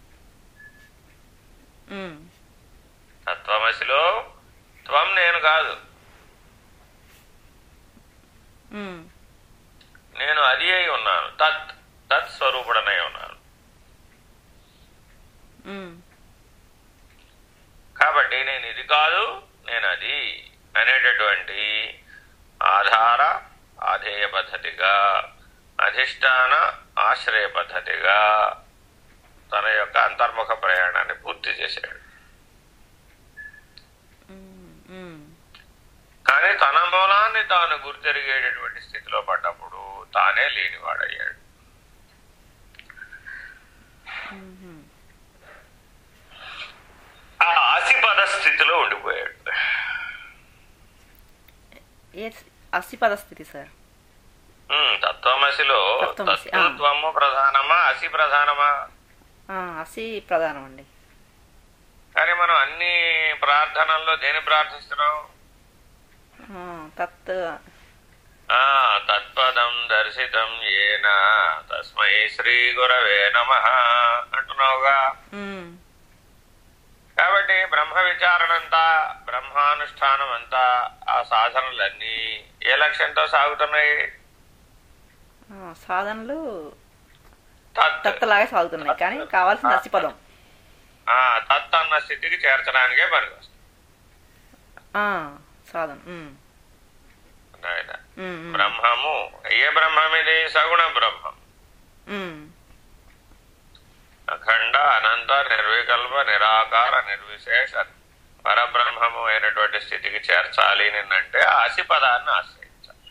ఉమ్, తత్వమసిలో త్వం నేను కాదు ఉమ్, నేను అది అయి ఉన్నాను తత్ తత్ స్వరూపుడనై ఉన్నాను ఉమ్, కాబట్టి నేను ఇది కాదు నేను అది అనేటటువంటి ఆధార ఆధేయ పద్ధతిగా అధిష్టాన ఆశ్రయ పద్ధతిగా తన యొక్క అంతర్ముఖ ప్రయాణాన్ని పూర్తి చేశాడు ఉమ్, ఉమ్, కానీ తన మూలాన్ని తాను గుర్తెరిగేటటువంటి స్థితిలో పడ్డప్పుడు తానే లేనివాడయ్యాడు ఉమ్. ఆ ఆసిపద స్థితిలో ఉండిపోయాడు ఏ అస్థిపద స్థితి సార్ ఉమ్, తత్వమసిలో తత్వమసి, ఆ. తత్వము ప్రధానమా అసి ప్రధానమా ఆ, అసి ప్రధానం అండి కానీ మనం అన్ని ప్రార్థనల్లో దేని ప్రార్థిస్తున్నాం ఆ, తత్ ఆ తత్పదం దర్శితం ఏన తస్మై శ్రీ గురవే నమ అంటున్నావుగా ఉమ్, కాబట్టి బ్రహ్మ విచారణ అంతా బ్రహ్మానుష్ఠానం అంతా ఆ సాధనలన్నీ ఏ లక్ష్యంతో సాగుతున్నాయి ఆ, సాధనలు తత్ తత్తలాగే సాగుతున్నాయి కానీ కావాల్సిన అసిపదం ఆ, తత్ అన్న స్థితికి చేర్చడానికే పనికి ఆ, సాధన ఉమ్, వస్తుంది ఉమ్, ఉమ్, బ్రహ్మము ఏ బ్రహ్మం ఇది సగుణ బ్రహ్మం ఉమ్, అఖండ అనంత నిర్వికల్ప నిరాకార నిర్విశేష పరబ్రహ్మము అయినటువంటి స్థితికి చేర్చాలి నిన్నంటే ఆసి పదాన్ని ఆశ్రయించాలి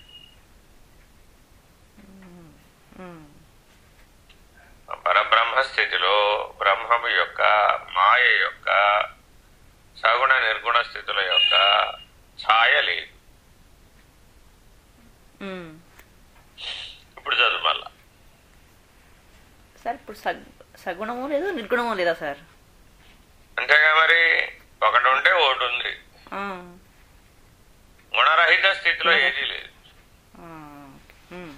ఉమ్, ఆ పరబ్రహ్మ స్థితిలో బ్రహ్మము యొక్క మాయ యొక్క సగుణ నిర్గుణ స్థితుల యొక్క ఛాయ లేదు ఉమ్. ఇప్పుడు చదువు మళ్ళా సార్ ఇప్పుడు సగ్ సగుణము లేదు నిర్గుణము లేదా సార్ అంతేగా మరి ఒకటి ఉంటే ఒకటి ఉంది ఆ, గుణరహిత స్థితిలో ఏదీ లేదు ఆ, ఉమ్.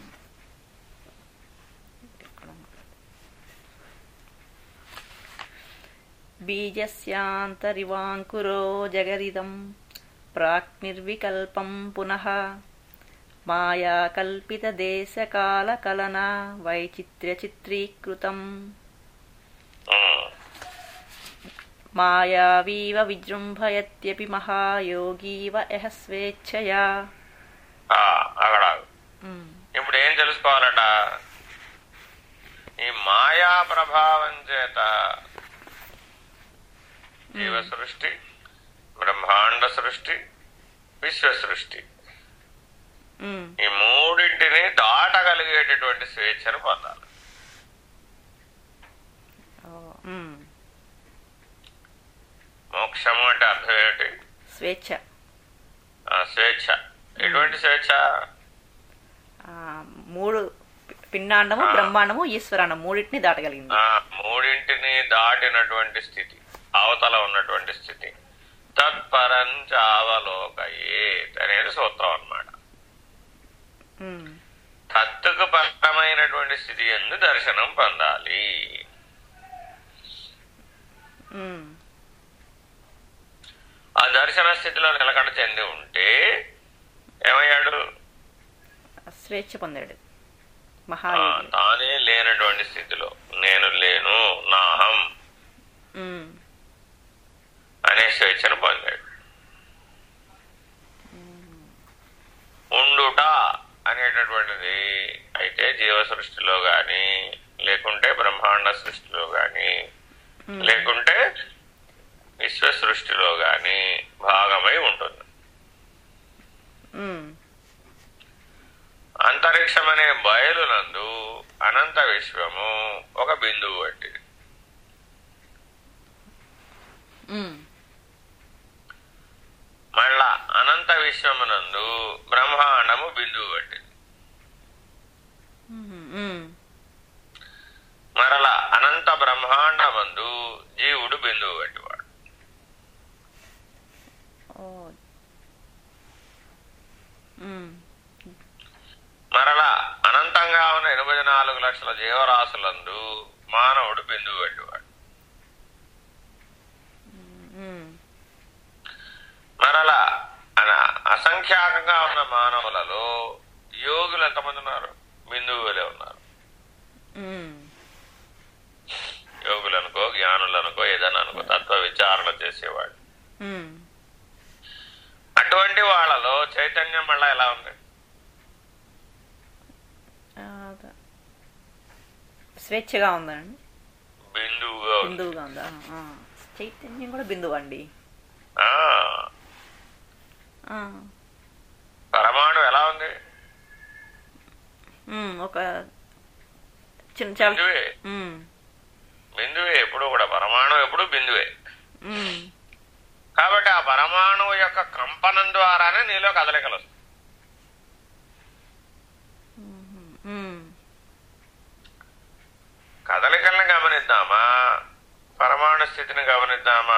బీజస్యాంతరివాంకురో జగదిదం ప్రాక్నిర్వికల్పం పునః మాయా కల్పిత దేశకాలకలనా వైచిత్ర్య చిత్రీకృతం ఉమ్. మాయావీవ విజృంభయత్యపి మహాయోగీవ యః స్వేచ్ఛయా ఆ, అక్కడ ఆగు. ఉమ్, ఇప్పుడు ఏం తెలుసుకోవాలట ఈ మాయా ప్రభావం చేత జీవ సృష్టి బ్రహ్మాండ సృష్టి విశ్వ సృష్టి ఉమ్, ఈ మూడింటిని దాటగలిగేటటువంటి స్వేచ్ఛను పొందాలి ఓ, ఉమ్. మోక్షము అంటే అర్థం ఏమిటి స్వేచ్ఛ ఆ, స్వేచ్ఛ ఎటువంటి స్వేచ్ఛ ఆ, మూడు పి- పిండాండము బ్రహ్మాండము ఈశ్వరాండం మూడింటిని దాటగలిగింది ఆ మూడింటిని దాటినటువంటి స్థితి అవతల ఉన్నటువంటి స్థితి తత్పరంచావలోకయేత్ అనేది సూత్రం అన్నమాట ఉమ్, తత్తుకు పరమైనటువంటి స్థితి ఎందు దర్శనం పొందాలి ఉమ్, ఆ దర్శన స్థితిలో నిలకడ చెంది ఉంటే ఏమయ్యాడు స్వేచ్ఛ పొందాడు ఆ, మహాయోగి తానే లేనటువంటి స్థితిలో నేను లేను నాహం ఉమ్, అనే స్వేచ్ఛను పొందాడు ఉండుట అనేటటువంటిది అయితే జీవ సృష్టిలో గాని లేకుంటే బ్రహ్మాండ సృష్టిలో గాని ఉమ్, లేకుంటే విశ్వ సృష్టిలో గాని భాగమై ఉంటుంది ఉమ్, అంతరిక్షం అనే బయలునందు అనంత విశ్వము ఒక బిందువు వంటిది ఉమ్, మళ్ళా అనంత విశ్వమునందు బ్రహ్మాండము బిందువు వంటిది ఉమ్, ఉమ్, మరల అనంత బ్రహ్మాండమందు జీవుడు బిందువు వంటివాడు ఓ ఉమ్, మరల అనంతంగా ఉన్న ఎనభై నాలుగు లక్షల జీవరాశులందు మానవుడు బిందువు వంటివాడు ఉమ్, మరల అన- అసంఖ్యాకంగా ఉన్న మానవులలో యోగులు ఎంతమంది ఉన్నారు బిందువులే ఉన్నారు ఉమ్, యోగులు అనుకో జ్ఞానులు అనుకో ఏదైనా అనుకో తత్వ విచారణ చేసేవాడు ఉమ్. అటువంటి వాళ్ళలో చైతన్యం మళ్ళా ఎలా ఉంది ఆ, అదే. స్వేచ్ఛగా ఉందండి బిందువుగా ఉంది బిందువుగా ఉందా ఆ, చైతన్యం కూడా బిందువు అండి ఆ, ఆ, పరమాణు ఎలా ఉంది ఉమ్, ఒక చిన్న చాలా బిందువే ఉమ్, బిందువే ఎప్పుడు కూడా పరమాణు ఎప్పుడు బిందువే ఉమ్, కాబట్టి ఆ పరమాణువు యొక్క కంపనం ద్వారానే నీలో కదలికలు వస్తాయి ఉమ్. కదలికలను గమనిద్దామా పరమాణు స్థితిని గమనిద్దామా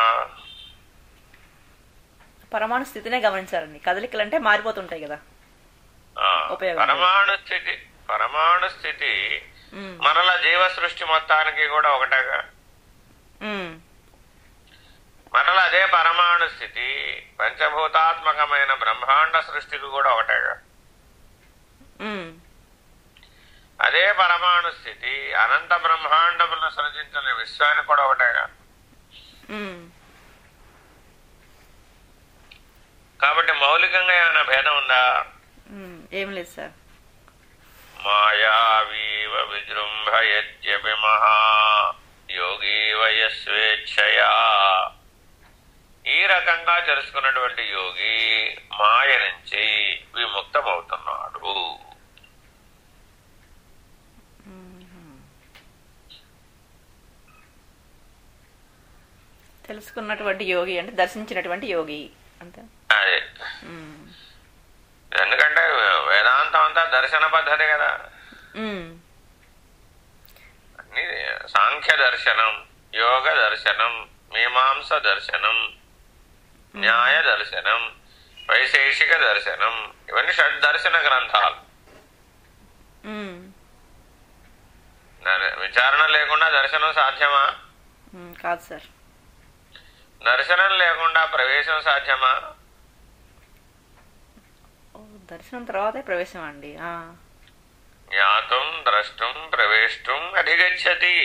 పరమాణు స్థితినే గమనించారండి కదలికలు అంటే మారిపోతుంటాయి కదా ఆ, ఉపయోగం పరమాణు స్థితి పరమాణు స్థితి ఉమ్, మరల జీవ సృష్టి మొత్తానికి కూడా ఒకటేగా ఉమ్, మరల అదే పరమాణు స్థితి పంచభూతాత్మకమైన బ్రహ్మాండ సృష్టికి కూడా ఒకటేగా ఉమ్, అదే పరమాణు స్థితి అనంత బ్రహ్మాండములను సృజించిన విశ్వానికి కూడా ఒకటేగా ఉమ్. కాబట్టి మౌలికంగా ఏమైనా భేదం ఉందా ఉమ్, ఏం లేదు సార్ మాయావీవ విజృంభయత్యపి మహా యోగీ వయస్వేచ్ఛయా ఈ రకంగా తెలుసుకున్నటువంటి యోగి మాయ నుంచి విముక్తమవుతున్నాడు తెలుసుకున్నటువంటి యోగి అంటే దర్శించినటువంటి యోగి అంతే అదే ఉమ్, ఎందుకంటే వేదాంతం అంతా దర్శన పద్ధతి కదా ఉమ్, అన్ని సాంఖ్య దర్శనం యోగ దర్శనం మీమాంస దర్శనం న్యాయ దర్శనం వైశేషిక దర్శనం ఇవన్నీ షడ్ దర్శన గ్రంథాలు ఉమ్, దర్- విచారణ లేకుండా దర్శనం సాధ్యమా ఉమ్, కాదు సార్ దర్శనం లేకుండా ప్రవేశం సాధ్యమా ఓ, దర్శనం తర్వాతే ప్రవేశం అండి ఆ, జ్ఞాతం ద్రష్టం ప్రవేష్టం అధిగచ్చతి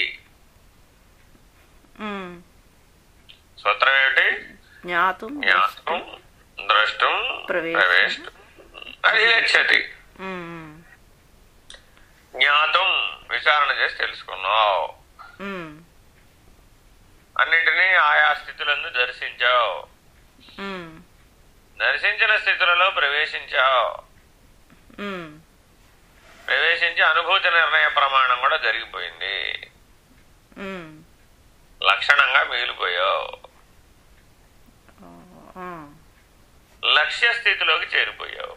ఉమ్, సూత్రం ఏమిటి జ్ఞాతం జ్ఞాతం ద్రష్టం ప్రవేష్టం. ప్రవేష్టం అధిగచ్చతి ఉమ్, ఉమ్, జ్ఞాతం విచారణ చేసి తెలుసుకున్నావు ఉమ్, అన్నిటినీ ఆయా స్థితులందు దర్శించావు ఉమ్, దర్శించిన స్థితులలో ప్రవేశించావు ఉమ్, ప్రవేశించి అనుభూతి నిర్ణయ ప్రమాణం కూడా జరిగిపోయింది ఉమ్, లక్షణంగా మిగిలిపోయావు ఓ, ఆ, లక్ష్య స్థితిలోకి చేరిపోయావు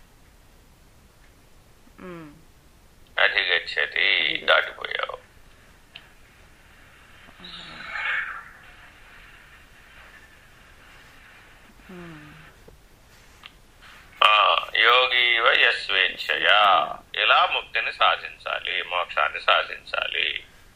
ఉమ్, అధిగచ్చతి దాటిపోయావు ఉమ్, ఆ, యోగీవ యస్వేచ్ఛయా ఇలా ముక్తిని సాధించాలి మోక్షాన్ని సాధించాలి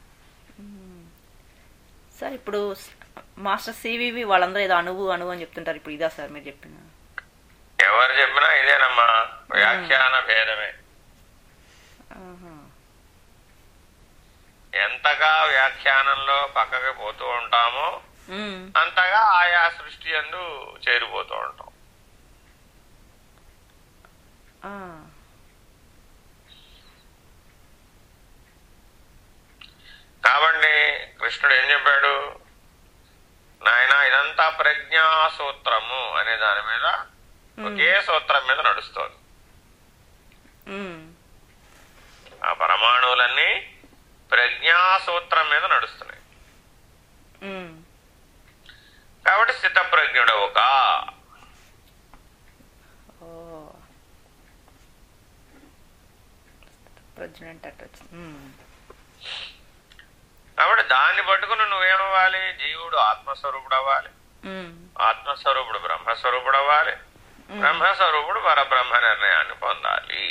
సార్ ఇప్పుడు స్- మాస్టర్ సివివి వాళ్ళందరూ ఏదో అణువు అణువు అని చెప్తుంటారు ఇప్పుడు ఇదా సార్ మీరు చెప్పిన ఎవరు చెప్పినా ఇదేనమ్మా వ్యాఖ్యాన భేదమే ఆహా. ఎంతగా వ్యాఖ్యానంలో పక్కకి పోతూ ఉంటామో ఉమ్, అంతగా ఆయా సృష్టి అందు చేరిపోతూ ఉంటాం ఆ, కాబట్టి కృష్ణుడు ఏం చెప్పాడు నాయన ఇదంతా ప్రజ్ఞా సూత్రము అనే దాని మీద ఒకే సూత్రం మీద నడుస్తోంది ఉమ్, ఆ పరమాణువులన్నీ ప్రజ్ఞా సూత్రం మీద నడుస్తున్నాయి ఉమ్, కాబట్టి స్థితప్రజ్ఞుడవు కా ఓ ప్రజ్ఞ అంటే అట్ట వచ్చింది ఉమ్, కాబట్టి దాన్ని పట్టుకుని నువ్వేమవ్వాలి జీవుడు ఆత్మస్వరూపుడు అవ్వాలి ఉమ్, ఆత్మస్వరూపుడు బ్రహ్మస్వరూపుడు అవ్వాలి ఉమ్, బ్రహ్మస్వరూపుడు పరబ్రహ్మ నిర్ణయాన్ని పొందాలి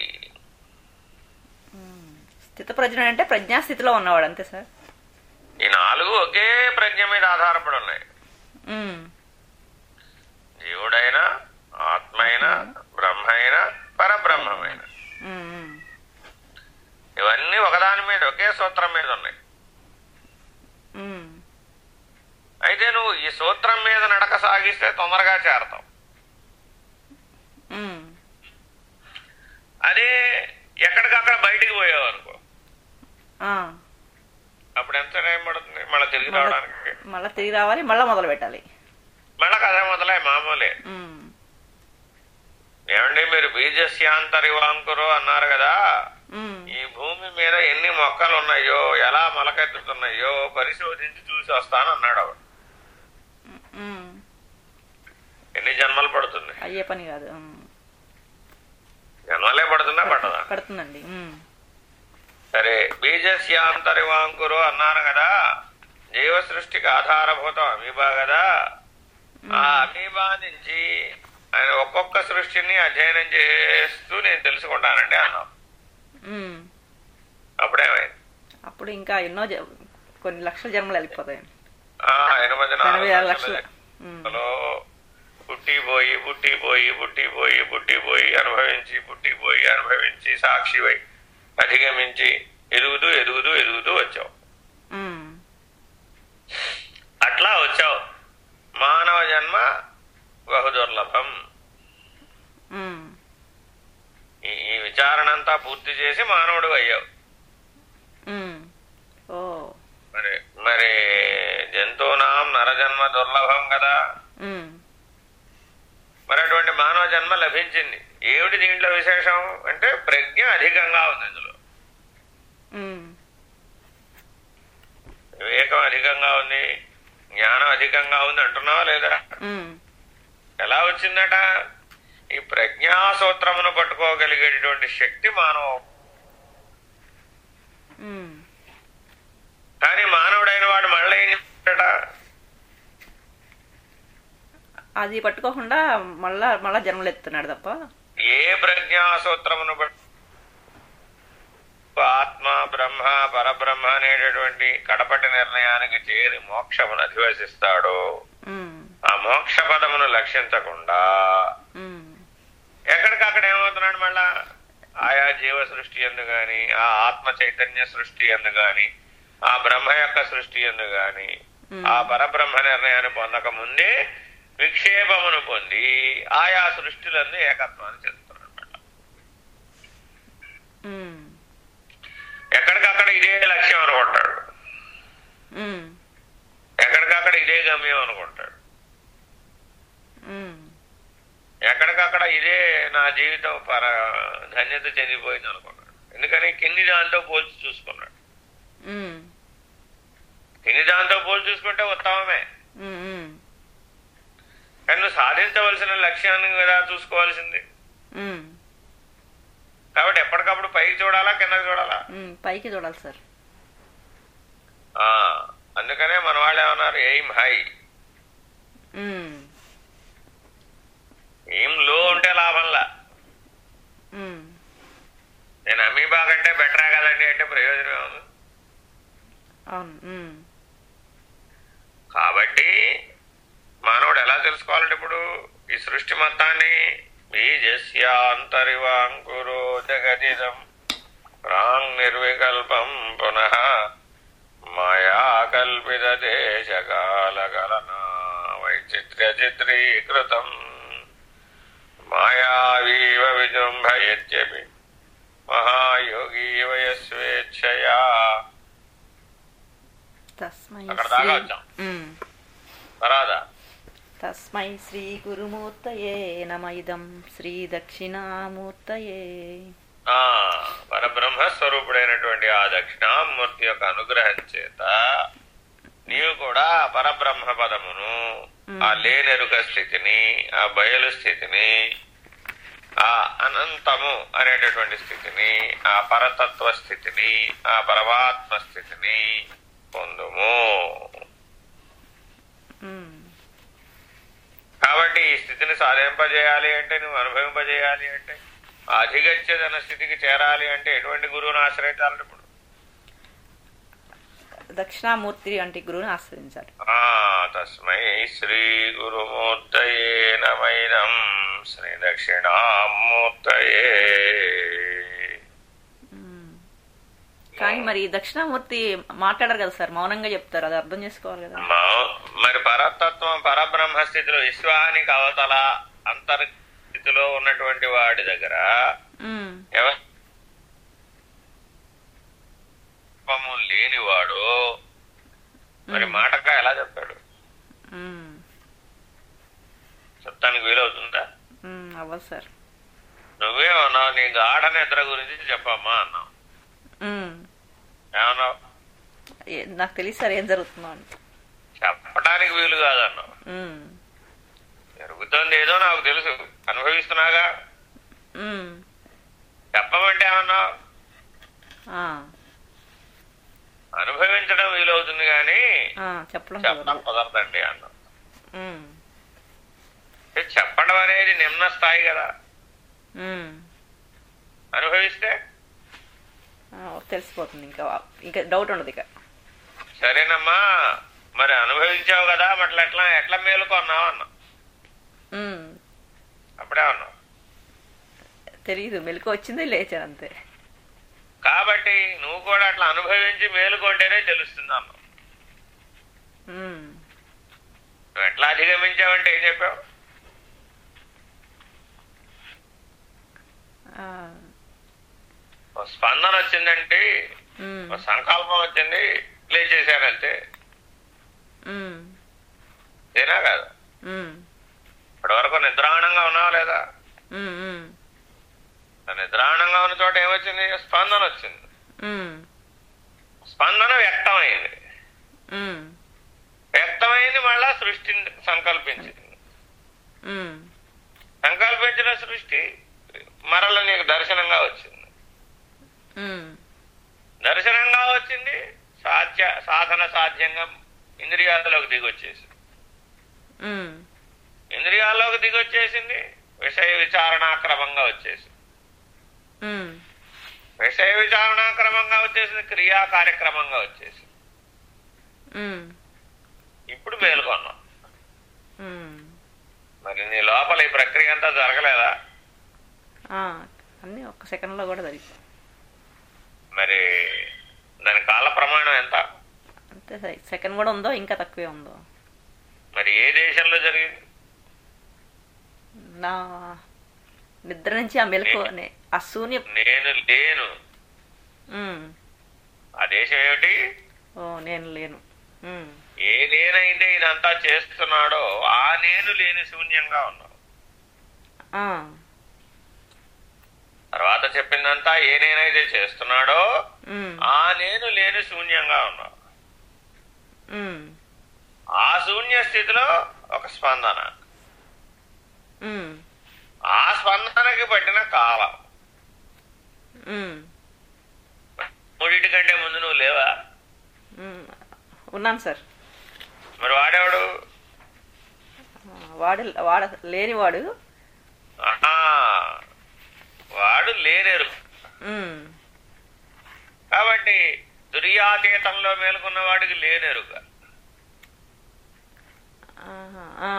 ఉమ్. స్థిత ప్రజ్ఞ అంటే ప్రజ్ఞాస్థితిలో ఉన్నవాడు అంతే సార్ ఈ నాలుగు ఒకే ప్రజ్ఞ మీద ఆధారపడి ఉన్నాయి ఉమ్, జీవుడైనా ఆత్మ అయినా బ్రహ్మ అయినా పరబ్రహ్మమైన ఉమ్, ఉమ్, ఇవన్నీ ఒకదాని మీద ఒకే సూత్రం మీద ఉన్నాయి ఉమ్, అయితే నువ్వు ఈ సూత్రం మీద నడక సాగిస్తే తొందరగా చేరతావు ఉమ్, అదే ఎక్కడికక్కడ బయటికి పోయావు అనుకో ఆ, అప్పుడు ఎంత టైం పడుతుంది మళ్ళీ తిరిగి రావడానికి మళ్ళా తిరిగి రావాలి మళ్ళా మొదలు పెట్టాలి మళ్ళా కథ మొదలై మామూలే ఉమ్, ఏమండి మీరు బీజస్యాంతరివాంకురు అన్నారు కదా ఉమ్, ఈ భూమి మీద ఎన్ని మొక్కలు ఉన్నాయో ఎలా మొలకెత్తుతున్నాయో పరిశోధించి చూసి వస్తాను అన్నాడు ఆవిడ ఉమ్, ఎన్ని జన్మలు పడుతుంది అయ్యే పని కాదు ఉమ్, జన్మలే పడుతుందా పట్టదా పడుతుందండి ఉమ్, సరే బీజస్యాంతరివాంకురు అన్నారు కదా జీవ సృష్టికి ఆధారభూతం అమీబా కదా ఆ అమీబా నుంచి ఆయన ఒక్కొక్క సృష్టిని అధ్యయనం చేస్తూ నేను తెలుసుకుంటానండి అన్నాం ఉమ్. అప్పుడేమైంది అప్పుడు ఇంకా ఎన్నో జ- కొన్ని లక్షల జన్మలు వెళ్ళిపోతాయి ఆ ఎనిమిది ఎనభై ఆరు నాలుగు లక్షలు లక్షల ఉమ్, లో పుట్టిపోయి పుట్టిపోయి పుట్టిపోయి పుట్టిపోయి అనుభవించి పుట్టిపోయి అనుభవించి సాక్షివై అధిగమించి ఎదుగుతూ ఎదుగుతూ ఎదుగుతూ వచ్చావు ఉమ్, అట్లా వచ్చావు మానవ జన్మ బహు దుర్లభం ఉమ్, ఈ ఈ విచారణ అంతా పూర్తి చేసి మానవుడు అయ్యావు ఉమ్. ఓ మరి మరి జంతువునాం నరజన్మ దుర్లభం కదా ఉమ్, మరి అటువంటి మానవ జన్మ లభించింది ఏమిటి దీంట్లో విశేషం అంటే ప్రజ్ఞ అధికంగా ఉంది ఇందులో ఉమ్, వివేకం అధికంగా ఉంది జ్ఞానం అధికంగా ఉంది అంటున్నావా లేదా ఉమ్, ఎలా వచ్చిందట ఈ ప్రజ్ఞా సూత్రమును పట్టుకోగలిగేటటువంటి శక్తి మానవ ఉమ్. కానీ మానవుడైన వాడు మళ్ళీ ఏం చేస్తాడట అది పట్టుకోకుండా మళ్ళా మళ్ళా జన్మలు ఎత్తున్నాడు తప్ప ఏ ప్రజ్ఞా సూత్రమును బట్టి ఆత్మ బ్రహ్మ పరబ్రహ్మ అనేటటువంటి కడపటి నిర్ణయానికి చేరి మోక్షమును అధివసిస్తాడో ఉమ్, ఆ మోక్ష పదమును లక్షించకుండా ఉమ్, ఎక్కడికక్కడ ఏమవుతున్నాడు మళ్ళా ఆయా జీవ సృష్టి ఎందు గాని ఆ ఆత్మ చైతన్య సృష్టి ఎందు గాని ఆ బ్రహ్మ యొక్క సృష్టి ఎందు గాని ఉమ్. ఆ పరబ్రహ్మ నిర్ణయాన్ని పొందక ముందే విక్షేపమును పొంది ఆయా సృష్టిలందు ఏకత్వాన్ని చెందుతున్నాడు మళ్ళా. ఉమ్, ఎక్కడికక్కడ ఇదే లక్ష్యం అనుకుంటాడు ఉమ్, ఎక్కడికక్కడ ఇదే గమ్యం అనుకుంటాడు ఉమ్, ఎక్కడికక్కడ ఇదే నా జీవితం పర ధన్యత చెందిపోయింది అనుకున్నాడు ఎందుకని కింది దాంతో పోల్చి చూసుకున్నాడు ఉమ్, కింది దాంతో పోల్చి చూసుకుంటే ఉత్తమమే ఉమ్, ఉమ్, కానీ నువ్వు సాధించవలసిన లక్ష్యాన్ని కదా చూసుకోవాల్సింది ఉమ్, కాబట్టి ఎప్పటికప్పుడు పైకి చూడాలా కిందకి చూడాలా ఉమ్, పైకి చూడాలి సార్ ఆ అందుకనే మన వాళ్ళు ఏమన్నారు ఎయిమ్ హై ఉమ్, ఎయిమ్ లో ఉంటే లాభంలా ఉమ్, నేను అమీబా కంటే బెటరే కదండి అంటే ప్రయోజనం ఏముంది అవును ఉమ్, కాబట్టి మానవుడు ఎలా తెలుసుకోవాలంటే ఇప్పుడు ఈ సృష్టి మొత్తాన్ని బీజస్యాంతరివాంకురో జగదిదం ప్రాంగ్ నిర్వికల్పం పునః మాయా కల్పిత దేశకాలకలనా వైచిత్ర్య చిత్రీకృతం మాయావీవ విజృంభయత్యపి మహాయోగీ వయస్వేచ్ఛయా తస్మై అక్కడ శ్రీ దాకా వచ్చాం. ఉమ్. తర్వాత తస్మై శ్రీ గురుమూర్తయే నమ ఇదం శ్రీ దక్షిణామూర్తయే ఆ పరబ్రహ్మ స్వరూపుడైనటువంటి ఆ దక్షిణామూర్తి యొక్క అనుగ్రహం చేత నీవు కూడా పరబ్రహ్మ పదమును ఆ లేనెరుక స్థితిని ఆ బయలు స్థితిని ఆ అనంతము అనేటటువంటి స్థితిని ఆ పరతత్వ స్థితిని ఆ పరమాత్మ స్థితిని పొందుము ఉమ్. కాబట్టి ఈ స్థితిని సాధింపజేయాలి అంటే నువ్వు అనుభవింపజేయాలి అంటే ఆ అధిగత్యదన స్థితికి చేరాలి అంటే ఎటువంటి గురువును ఆశ్రయించాలి ఇప్పుడు దక్షిణామూర్తి వంటి గురువుని ఆశ్రయించాలి ఆ తస్మై శ్రీ గురుమూర్తయే నమైనం శ్రీ దక్షిణామూర్తయే ఉమ్. కానీ మరి దక్షిణామూర్తి మాట్లాడరు కదా సార్ మౌనంగా చెప్తారు అది అర్థం చేసుకోవాలి కదా మౌ- మరి పరతత్వం పరబ్రహ్మ స్థితిలో విశ్వానికి అవతల అంతర్స్థితిలో ఉన్నటువంటి వాడి దగ్గర ఉమ్. ఎవ- పాపము లేనివాడు మరి మాటగా ఎలా చెప్తాడు ఉమ్. చెప్తానికి వీలవుతుందా ఉమ్. అవ్వదు సార్ నువ్వేమన్నావు నీ గాఢ నిద్ర గురించి చెప్పమ్మా అన్నావు ఉమ్. ఏమన్నావు ఏ- నాకు తెలియదు సార్ ఏం జరుగుతుందో అని చెప్పడానికి వీలు కాదన్నావు ఉమ్. జరుగుతుంది ఏదో నాకు తెలుసు అనుభవిస్తున్నాగా ఉమ్. చెప్పమంటే ఏమన్నావు ఆ. అనుభవించడం వీలవుతుంది కానీ ఆ, చెప్పడం చెప్పడం కుదరదు. కుదరదండి అన్నావు ఉమ్. ఇది చెప్పడం అనేది నిమ్న స్థాయి కదా ఉమ్. అనుభవిస్తే ఆ, తెలిసిపోతుంది ఇంకా ఇంకా డౌట్ ఉండదు ఇక సరేనమ్మా మరి అనుభవించావు కదా మట్ల ఎట్లా ఎట్లా మేలుకొన్నావు అన్నావు ఉమ్. అప్పుడే అన్నావు తెలీదు మెలకు వచ్చింది లేచాను అంతే కాబట్టి నువ్వు కూడా అట్లా అనుభవించి మేలుకొంటేనే తెలుస్తుంది అన్నావు ఉమ్. నువ్వు ఎట్లా అధిగమించావంటే ఏం చెప్పావు ఆ. ఓ స్పందన వచ్చిందంటే ఉమ్. ఓ సంకల్పం వచ్చింది లేచేసానంతే ఉమ్. ఏనా కాదు ఉమ్. ఇప్పటి వరకు నిద్రాణంగా ఉన్నావా లేదా ఉమ్. ఉమ్. నిద్రాణంగా ఉన్న చోట ఏమొచ్చింది స్పందన వచ్చింది ఉమ్. స్పందన వ్యక్తమైంది ఉమ్. వ్యక్తమైంది మళ్ళా సృష్టిని సంకల్పించింది ఉమ్. సంకల్పించిన సృష్టి మరల నీకు దర్శనంగా వచ్చింది ఉమ్. దర్శనంగా వచ్చింది సాధ్య సాధన సాధ్యంగా ఇంద్రియాలలోకి దిగొచ్చేసి ఉమ్. ఇంద్రియాల్లోకి దిగొచ్చేసింది విషయ విచారణాక్రమంగా వచ్చేసి ఉమ్. విషయ విచారణాక్రమంగా వచ్చేసింది క్రియా కార్యక్రమంగా వచ్చేసి ఉమ్. ఇప్పుడు మేలుకొన్నాం ఉమ్. మరి నీ లోపల ఈ ప్రక్రియ అంతా జరగలేదా ఆ, అన్నీ ఒక్క సెకండ్లో కూడా జరిగింది మరి దాని కాల ప్రమాణం ఎంత అంతే సార్ సెకండ్ కూడా ఉందో ఇంకా తక్కువే ఉందో మరి ఏ దేశంలో జరిగింది నా నిద్ర నుంచి ఆ మెలకు ఆ శూన్య నేను లేను ఉమ్. ఆ దేశం ఏమిటి ఓ నేను లేను ఉమ్. ఏ నేనైతే ఇదంతా చేస్తున్నాడో ఆ నేను లేని శూన్యంగా ఉన్నావు ఆ. తర్వాత చెప్పిందంతా ఏ నేనైతే చేస్తున్నాడో ఉమ్. ఆ నేను లేని శూన్యంగా ఉన్నావు ఉమ్. ఆ శూన్య స్థితిలో ఒక స్పందన ఉమ్. ఆ స్పందనకి పట్టిన కాలం ఉమ్. మూడింటి కంటే ముందు నువ్వు లేవా ఉమ్. ఉన్నాను సార్ మరి వాడేవాడు ఆ, వాడు వాడ లేనివాడు ఆహా, వాడు లేనేరు ఉమ్. కాబట్టి దుర్యాతీతంలో మేలుకున్న వాడికి లేనేరుక ఆహా, ఆ.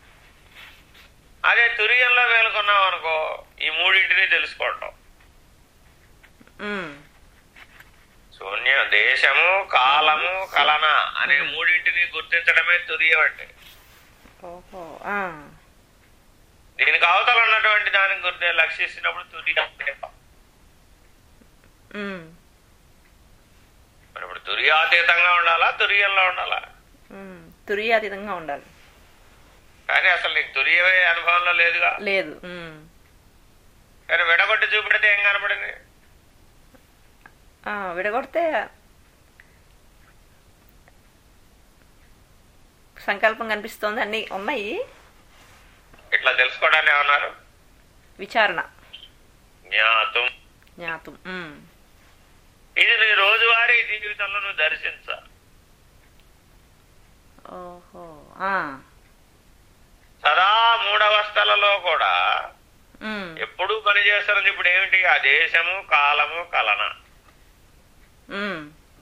అదే తురియంలో మేలుకున్నావు అనుకో ఈ మూడింటిని తెలుసుకోవటం ఉమ్. శూన్య దేశము కాలము కలన అనే మూడింటిని గుర్తించడమే తురియం అంటే ఓహో ఆ. దీనికి అవతల ఉన్నటువంటి దానికి గుర్తు లక్షిస్తున్నప్పుడు తురియం ఉమ్. మరి ఇప్పుడు తురియాతీతంగా ఉండాలా తురియంలో ఉండాలా ఉమ్, తురియాతీతంగా ఉండాలి కానీ అసలు నీకు తురియవే అనుభవంలో లేదుగా లేదు ఉమ్. కానీ విడగొట్టి చూపెడితే ఏం కనపడింది ఆ, విడగొడితే సంకల్పం కనిపిస్తోంది అన్ని ఉన్నాయి ఇట్లా తెలుసుకోవడానికి ఏమన్నారు విచారణ జ్ఞాతం జ్ఞాతం ఉమ్, ఇది నీ రోజువారీ జీవితంలో నువ్వు దర్శించాలి ఓహో ఆ, సదా మూడవస్థలలో కూడా ఉమ్, ఎప్పుడూ పనిచేస్తున్నది ఇప్పుడు ఏమిటి ఆ దేశము కాలము కలన ఉమ్,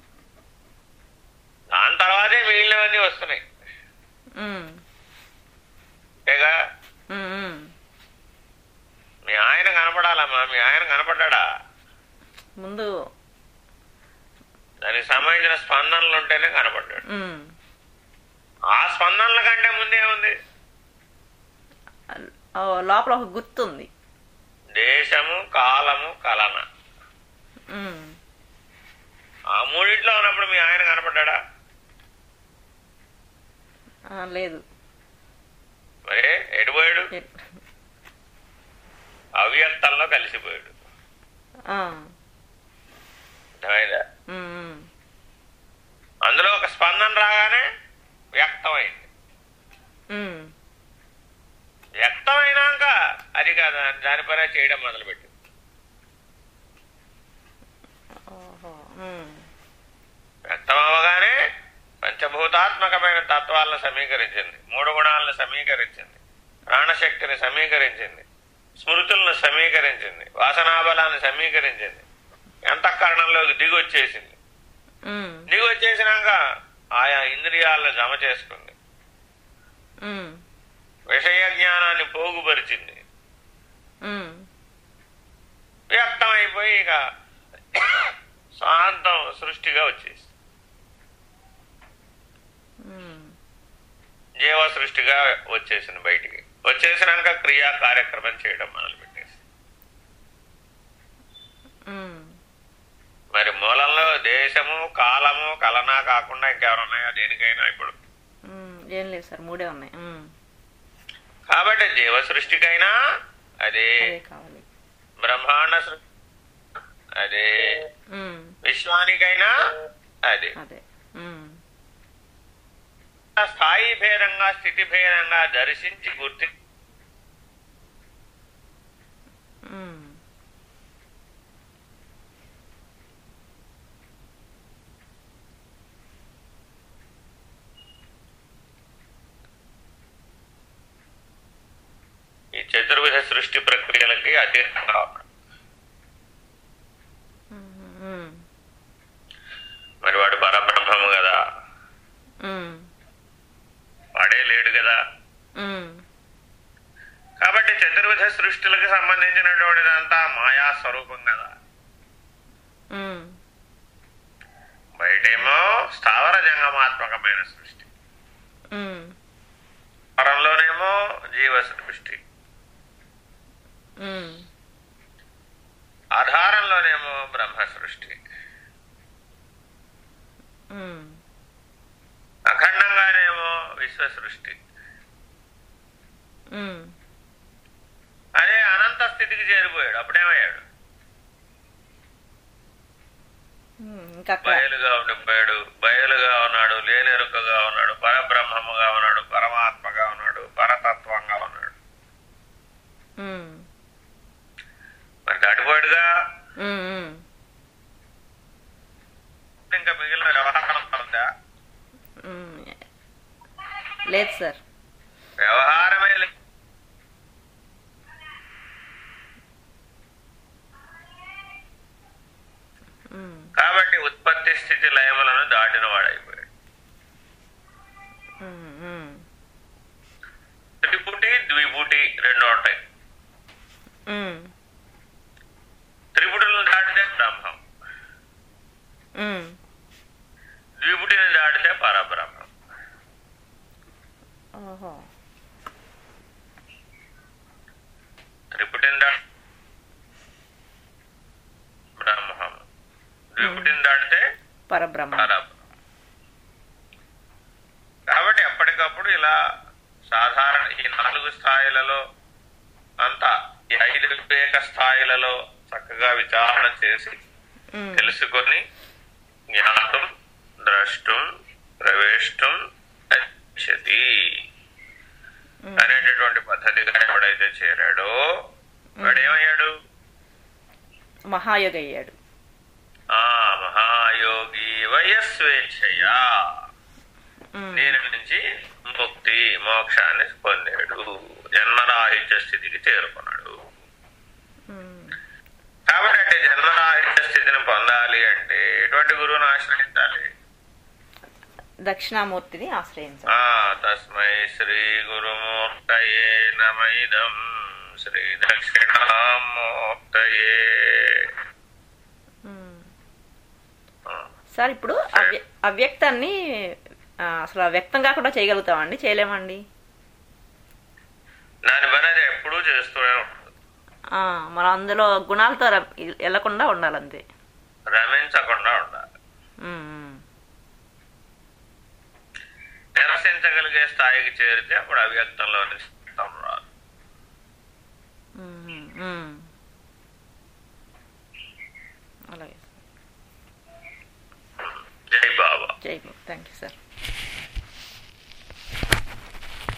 దాని తర్వాతే మిగిలినవన్నీ వస్తున్నాయి ఉమ్, ఏగా ఉమ్, ఉమ్. మీ ఆయన కనపడాలమ్మా మీ ఆయన కనపడ్డా ముందు దానికి సంబంధించిన స్పందనలు ఉంటేనే కనపడ్డాడు ఉమ్, ఆ స్పందనల కంటే ముందే ఉంది ఓ, లోపల ఒక గుర్తుంది దేశము కాలము కలన ఉమ్, ఆ మూడింట్లో ఉన్నప్పుడు మీ ఆయన కనపడ్డా ఆ, లేదు మరి ఎడిపోయాడు ఎ- అవ్యక్తంలో కలిసిపోయాడు ఆ, అర్థమైందా ఉమ్, ఉమ్, అందులో ఒక స్పందన రాగానే వ్యక్తమైంది ఉమ్, వ్యక్తమైనాక అది కాదు దాని పనే చేయడం మొదలుపెట్టింది ఓహో ఉమ్, వ్యక్తం అవ్వగానే పంచభూతాత్మకమైన తత్వాలను సమీకరించింది మూడు గుణాలను సమీకరించింది ప్రాణశక్తిని సమీకరించింది స్మృతులను సమీకరించింది వాసనాబలాన్ని సమీకరించింది అంతఃకరణంలోకి దిగి వచ్చేసింది ఉమ్, దిగి వచ్చేసినాక ఆయా ఇంద్రియాలను జమ చేసుకుంది ఉమ్, విషయ జ్ఞానాన్ని పోగుపరిచింది ఉమ్, వ్యక్తమైపోయి ఇక శాంతం సృష్టిగా వచ్చేసి ఉమ్, జీవ సృష్టిగా వచ్చేసింది బయటికి వచ్చేసినాక క్రియా కార్యక్రమం చేయడం మొదలు పెట్టేసి ఉమ్. మరి మూలంలో దేశము కాలము కలనా కాకుండా ఇంకెవరున్నాయా దేనికైనా ఇప్పుడు ఉమ్, ఏం లేదు సార్ మూడే ఉన్నాయి ఉమ్, కాబట్టి జీవ సృష్టికైనా అదే అదే కావాలి బ్రహ్మాండ సృష్టి అదే ఉమ్, విశ్వానికైనా అదే అదే ఉమ్, స్థాయి భేదంగా స్థితి భేదంగా దర్శించి గుర్తి ఉమ్, ఈ చతుర్విధ సృష్టి ప్రక్రియలకి అతీతంగా ఉన్నాడు. ఉమ్, ఉమ్, మరి వాడు పరబ్రహ్మము కదా ఉమ్, వాడే లేడు కదా ఉమ్, కాబట్టి చతుర్విధ సృష్టిలకు సంబంధించినటువంటిదంతా మాయా స్వరూపం కదా ఉమ్, బయటేమో స్థావర జంగమాత్మకమైన సృష్టి ఉమ్, పరంలోనేమో జీవ సృష్టి ఉమ్, ఆధారంలోనేమో బ్రహ్మ సృష్టి ఉమ్, అఖండంగానేమో విశ్వ సృష్టి ఉమ్, అదే అనంత స్థితికి చేరిపోయాడు అప్పుడేమయ్యాడు ఉమ్, ఇంకా అక్కడ బయలుగా ఉండిపోయాడు బయలుగా ఉన్నాడు లేనెరుకగా ఉన్నాడు పరబ్రహ్మముగా ఉన్నాడు పరమాత్మగా ఉన్నాడు పరతత్వంగా ఉన్నాడు ఉమ్, మరి దాటిపోయాడుగా ఉమ్, ఉమ్, ఇంకా మిగిలిన వ్యవహారం ఉందా ఉమ్. లేదు సార్ వ్యవహారమే లే- ఉమ్, కాబట్టి ఉత్పత్తి స్థితి లయములను దాటిన వాడైపోయాడు ఉమ్, ఉమ్, త్రిపుటి ద్విపుటి రెండు ఉంటాయి ఉమ్, త్రిపుటులను దాటితే బ్రహ్మం ఉమ్, ద్విపుటిని దాటితే పరబ్రహ్మం ఓహో త్రిపుటిని దాటి బ్రహ్మం ద్విపుటిని దాటితే పరబ్రహ్మ పరబ్రహ్మ కాబట్టి ఎప్పటికప్పుడు ఇలా సాధారణ ఈ నాలుగు స్థాయిలలో అంతా ఈ ఐదు వివేక స్థాయిలలో చక్కగా విచారణ చేసి ఉమ్, తెలుసుకొని జ్ఞాతం ద్రష్టం ప్రవేష్టం గచ్చతి ఉమ్, అనేటటువంటి పద్ధతిగా ఎవడైతే చేరాడో వాడేమయ్యాడు మహాయోగి అయ్యాడు ఆ మహాయోగి వయస్వేచ్ఛయా ఉమ్, దీని నుంచి ముక్తి మోక్షాన్ని పొందాడు జన్మరాహిత్య స్థితికి చేరుకున్నాడు ఉమ్, కాబట్టి అంటే జన్మరాహిత్య స్థితిని పొందాలి అంటే ఎటువంటి గురువుని ఆశ్రయించాలి దక్షిణామూర్తిని ఆశ్రయించాలి ఆ తస్మై శ్రీ గురుమూర్తయే నమైదం శ్రీ దక్షిణామూర్తయే ఉమ్. ఆ. సార్ ఇప్పుడు అవ్య అవ్యక్తాన్ని ఆ, అసలు వ్యక్తం కాకుండా చేయగలుగుతామండి చేయలేమండి దాని పని అది ఎప్పుడూ చేస్తూనే ఉంటుంది ఆ, మనం అందులో గుణాలతో ర- వెళ్లకుండా ఉండాలంతే రమించకుండా ఉండాలి ఉమ్, ఉమ్. నిరసించగలిగే స్థాయికి చేరితే అప్పుడు అవ్యక్తంలో నుంచి వ్యక్తం రాదు ఉమ్, ఉమ్. అలాగే జై బాబా జై థ్యాంక్ యూ సార్